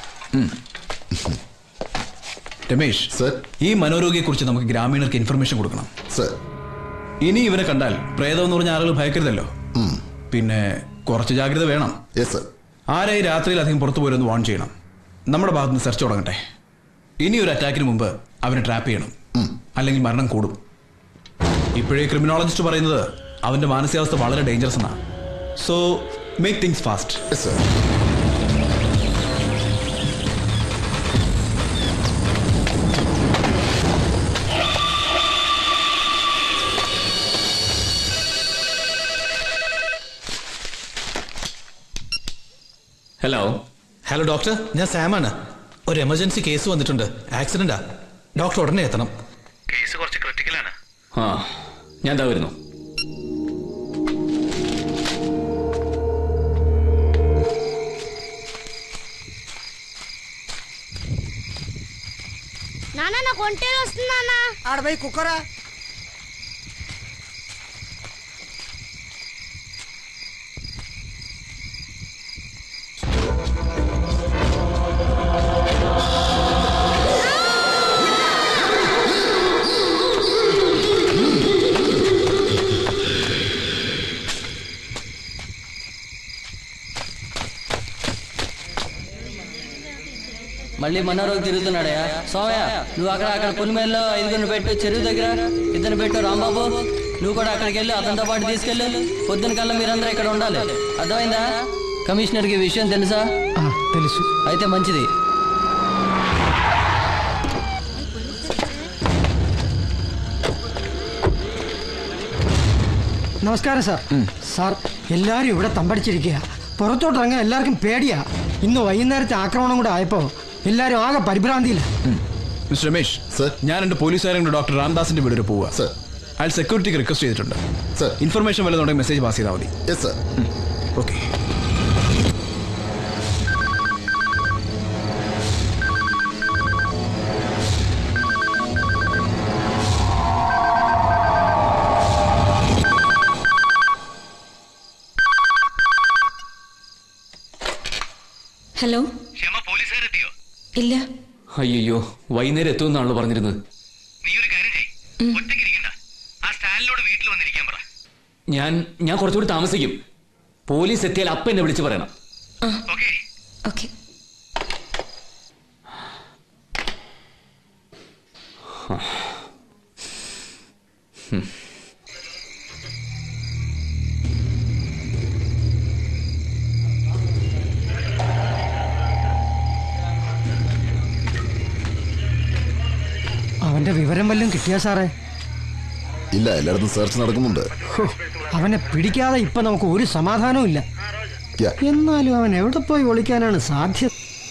A: രമേശ് സർ ഈ മനോരോഗിയെ കുറിച്ച് നമുക്ക് ഗ്രാമീണർക്ക് ഇൻഫർമേഷൻ കൊടുക്കണം
Q: സർ
A: ഇനി ഇവനെ കണ്ടാൽ പ്രേതം എന്ന് പറഞ്ഞ ആളുകൾ ഭയക്കരുതല്ലോ പിന്നെ കുറച്ച് ജാഗ്രത വേണം ആരായി രാത്രിയിൽ അധികം പുറത്തു പോരെന്ന് വാൺ ചെയ്യണം നമ്മുടെ ഭാഗത്തുനിന്ന് സെർച്ച് തുടങ്ങട്ടെ ഇനി ഒരു അറ്റാക്കിന് മുമ്പ് അവനെ ട്രാപ്പ് ചെയ്യണം അല്ലെങ്കിൽ മരണം കൂടും ഇപ്പോഴേ ക്രിമിനോളജിസ്റ്റ് പറയുന്നത് അവന്റെ മാനസികാവസ്ഥ വളരെ ഡേഞ്ചറസ് എന്നാണ് so make things fast
C: hello
B: hello doctor ഞാൻ സാമാണ് ഒരു എമർജൻസി കേസ് വന്നിട്ടുണ്ട് ആക്സിഡന്റാ ഡോക്ടർ ഉടനെ എത്തണം
A: കേസ് കുറച്ച് ക്രിട്ടിക്കലാണ്
C: ആ ഞാൻ എന്താ വരുന്നു
E: నాన్న నా కొంటేలు వస్తుందన్నా
P: ఆడ పోయి కుక్కరా
K: మళ్ళీ మనోరోగి తిరుగుతున్నాడయా సోమయ్య నువ్వు అక్కడ అక్కడ పులిమేల్లో ఐదుగురిని పెట్టు చెరువు దగ్గర ఇద్దరు పెట్టు రాంబాబు నువ్వు కూడా అక్కడికి వెళ్ళి అతనితో పాటు తీసుకెళ్ళు పొద్దున కల్లా మీరందరూ ఇక్కడ ఉండాలి అర్థమైందా కమిషనర్కి ఈ విషయం తెలుసా
L: తెలుసు
K: అయితే మంచిది
L: നമസ്കാരം സാർ സാർ എല്ലാവരും ഇവിടെ തമ്പടിച്ചിരിക്കുക പുറത്തോട്ടിറങ്ങാൻ എല്ലാവർക്കും പേടിയാ ഇന്ന് വൈകുന്നേരത്തെ ആക്രമണം കൂടെ ആയപ്പോൾ എല്ലാവരും ആകെ പരിഭ്രാന്തിയില്ല
A: മിസ്റ്റർ രമേശ് സർ ഞാൻ എൻ്റെ പോലീസുകാരും ഡോക്ടർ രാംദാസിന്റെ വീട് വരെ പോവുക സർ അയാൾ സെക്യൂരിറ്റിക്ക് റിക്വസ്റ്റ് ചെയ്തിട്ടുണ്ട് സർ ഇൻഫർമേഷൻ വല്ലതുണ്ടെങ്കിൽ മെസ്സേജ് പാസ് ചെയ്താൽ മതി യെസ് സർ ഓക്കെ
F: ഹലോ ഇല്ല
C: അയ്യോ വൈകുന്നേരം എത്തുമെന്നാണല്ലോ പറഞ്ഞിരുന്നത് ഞാൻ ഞാൻ കുറച്ചുകൂടി താമസിക്കും പോലീസ് എത്തിയാൽ അപ്പ എന്നെ വിളിച്ചു പറയണം
F: ഓക്കെ
C: ഹും.
L: അവന്റെ വിവരം വല്ലതും കിട്ടിയാ സാറേ
Q: ഇല്ല എല്ലായിടത്തും സെർച്ച് നടക്കുന്നുണ്ട്
L: ഹോ, അവനെ പിടിക്കാതെ ഇപ്പൊ നമുക്ക് ഒരു സമാധാനവും ഇല്ല എന്നാലും അവൻ എവിടെ പോയി ഒളിക്കാനാണ് സാധ്യത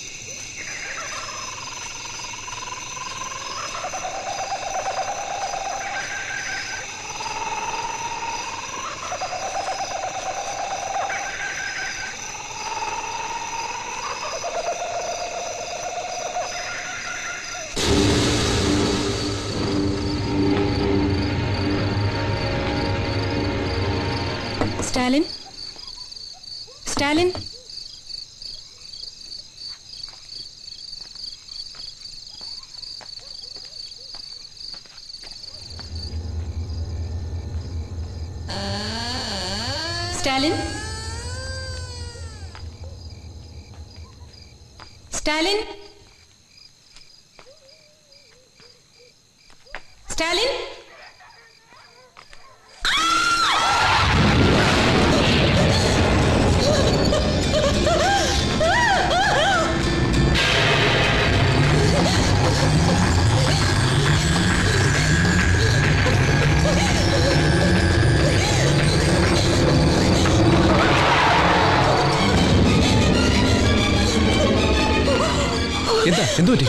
F: സ്റ്റാലിൻ സ്റ്റാലിൻ സ്റ്റാലിൻ സ്റ്റാലിൻ സ്റ്റാലിൻ
B: എന്താ എന്തു പറ്റി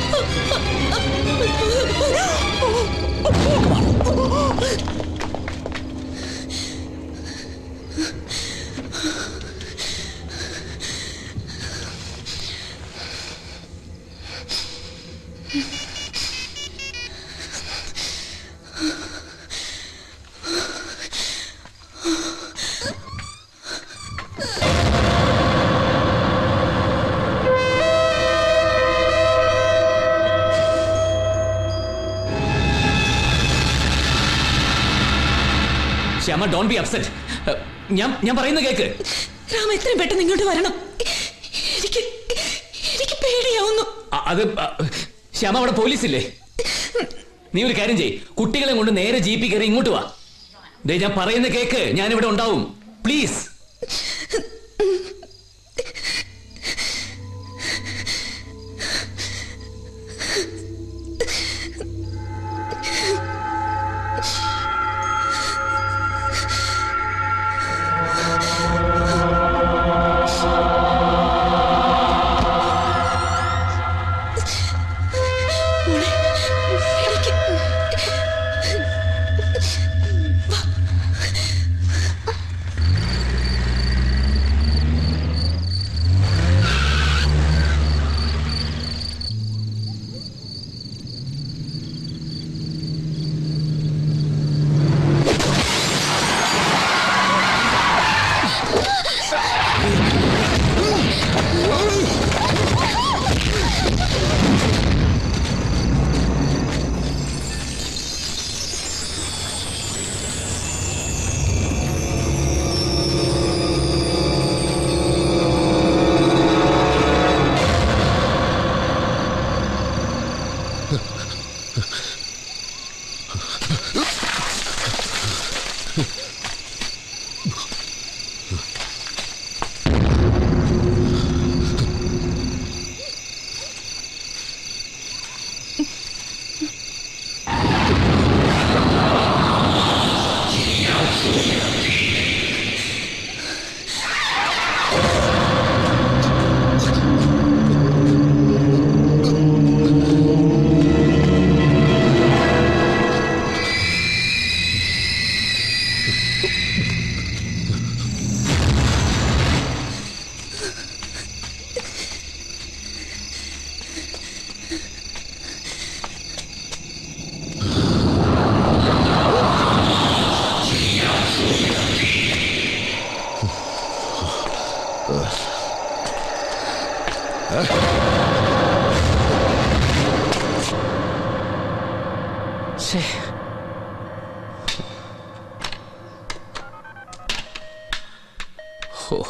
C: ശ്യാമ ഡോൺ ബി അപ്സെറ്റ് ഞാൻ ഞാൻ പറയുന്ന കേക്ക്
F: രാമ എത്രയും പെട്ടെന്ന് ഇങ്ങോട്ട് വരണം എനിക്ക് എനിക്ക് പേടിയാവുന്നു
C: അ- അത് അ, ശ്യാമ അവിടെ പോലീസില്ലേ നീ ഒരു കാര്യം ചെയ് കുട്ടികളെ കൊണ്ട് നേരെ ജീപ്പി കയറി ഇങ്ങോട്ട് വാ ദേ ഞാൻ പറയുന്ന കേക്ക് ഞാൻ ഇവിടെ ഉണ്ടാവും പ്ലീസ് ശ്ശേ. ഹോ.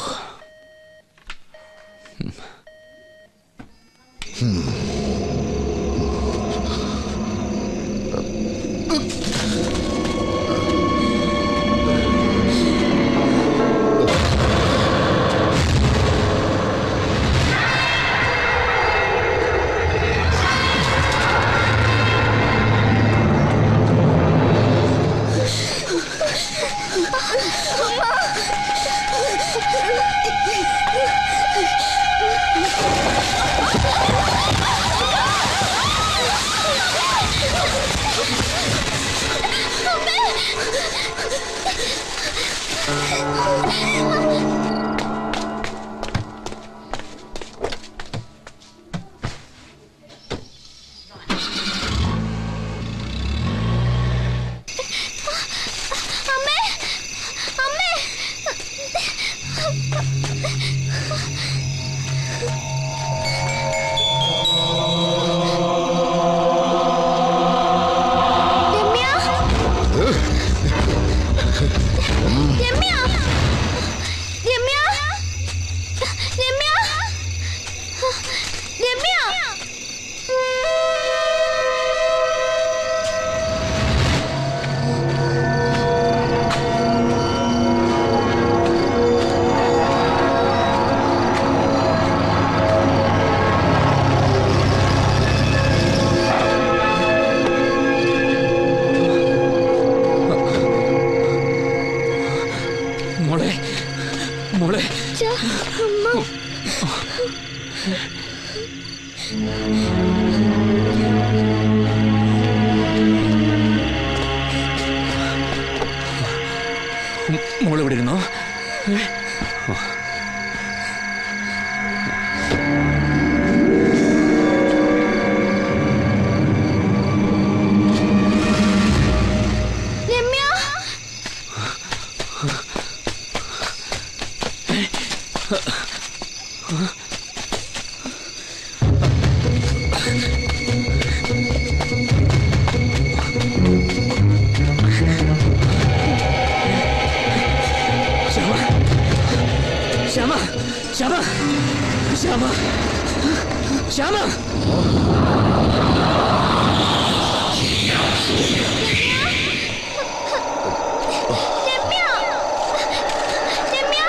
E: അമ്മേ അമ്മേ രമ്യ രമ്യ രമ്യ രമ്യ രമ്യ
C: മോളെ മോളെ
E: അമ്മ
C: മോളെ ഇവിടെ ഇരുന്നോ
E: രമ്യ
C: ശ്യാമ ശ്യാമ ശ്യാമ ശ്യാമ ശ്യാമ
E: രമ്യ രമ്യ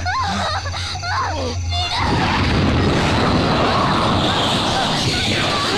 N: Ah!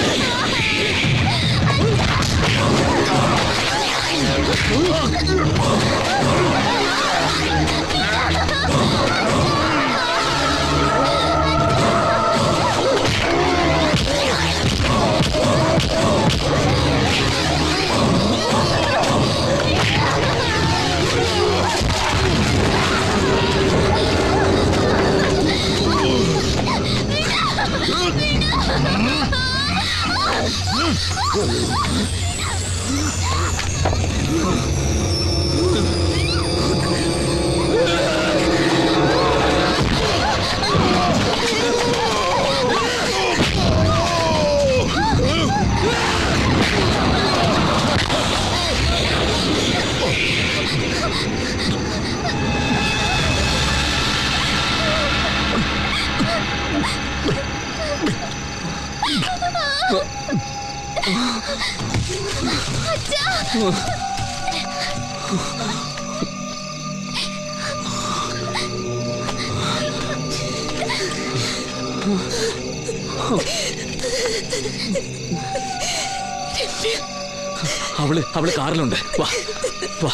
C: അവള് അവള് കാറിലുണ്ട് വാ വാ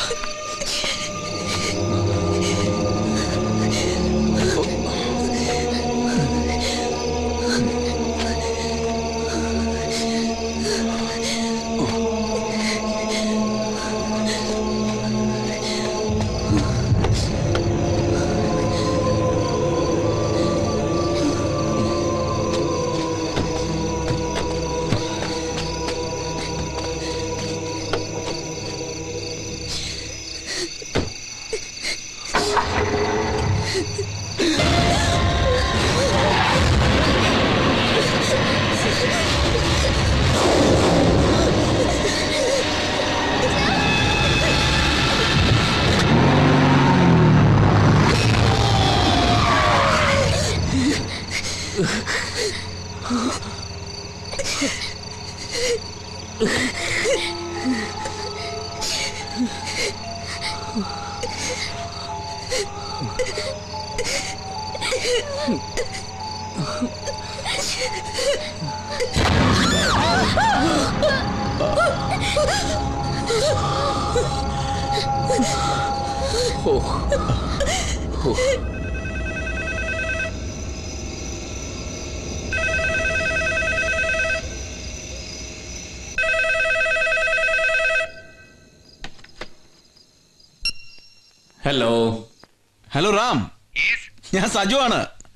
C: ഓ ഓ ഹലോ
A: ഹലോ റാം ഞാൻ സജു ആണ്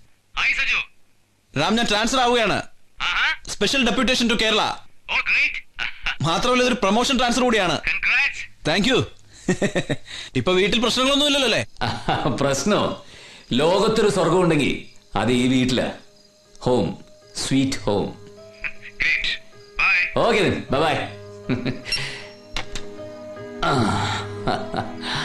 A: റാം ഞാൻ ട്രാൻസ്ഫർ ആവുകയാണ് സ്പെഷ്യൽ ഡെപ്യൂട്ടേഷൻ ടു കേരള മാത്രമല്ല ഇതൊരു പ്രൊമോഷൻ ട്രാൻസ്ഫർ കൂടിയാണ് താങ്ക് യു ഇപ്പൊ വീട്ടിൽ പ്രശ്നങ്ങളൊന്നും ഇല്ലല്ലോ അല്ലേ
C: പ്രശ്നോ ലോകത്തൊരു സ്വർഗം ഉണ്ടെങ്കിൽ അത് ഈ വീട്ടിലാ home sweet home okay bye by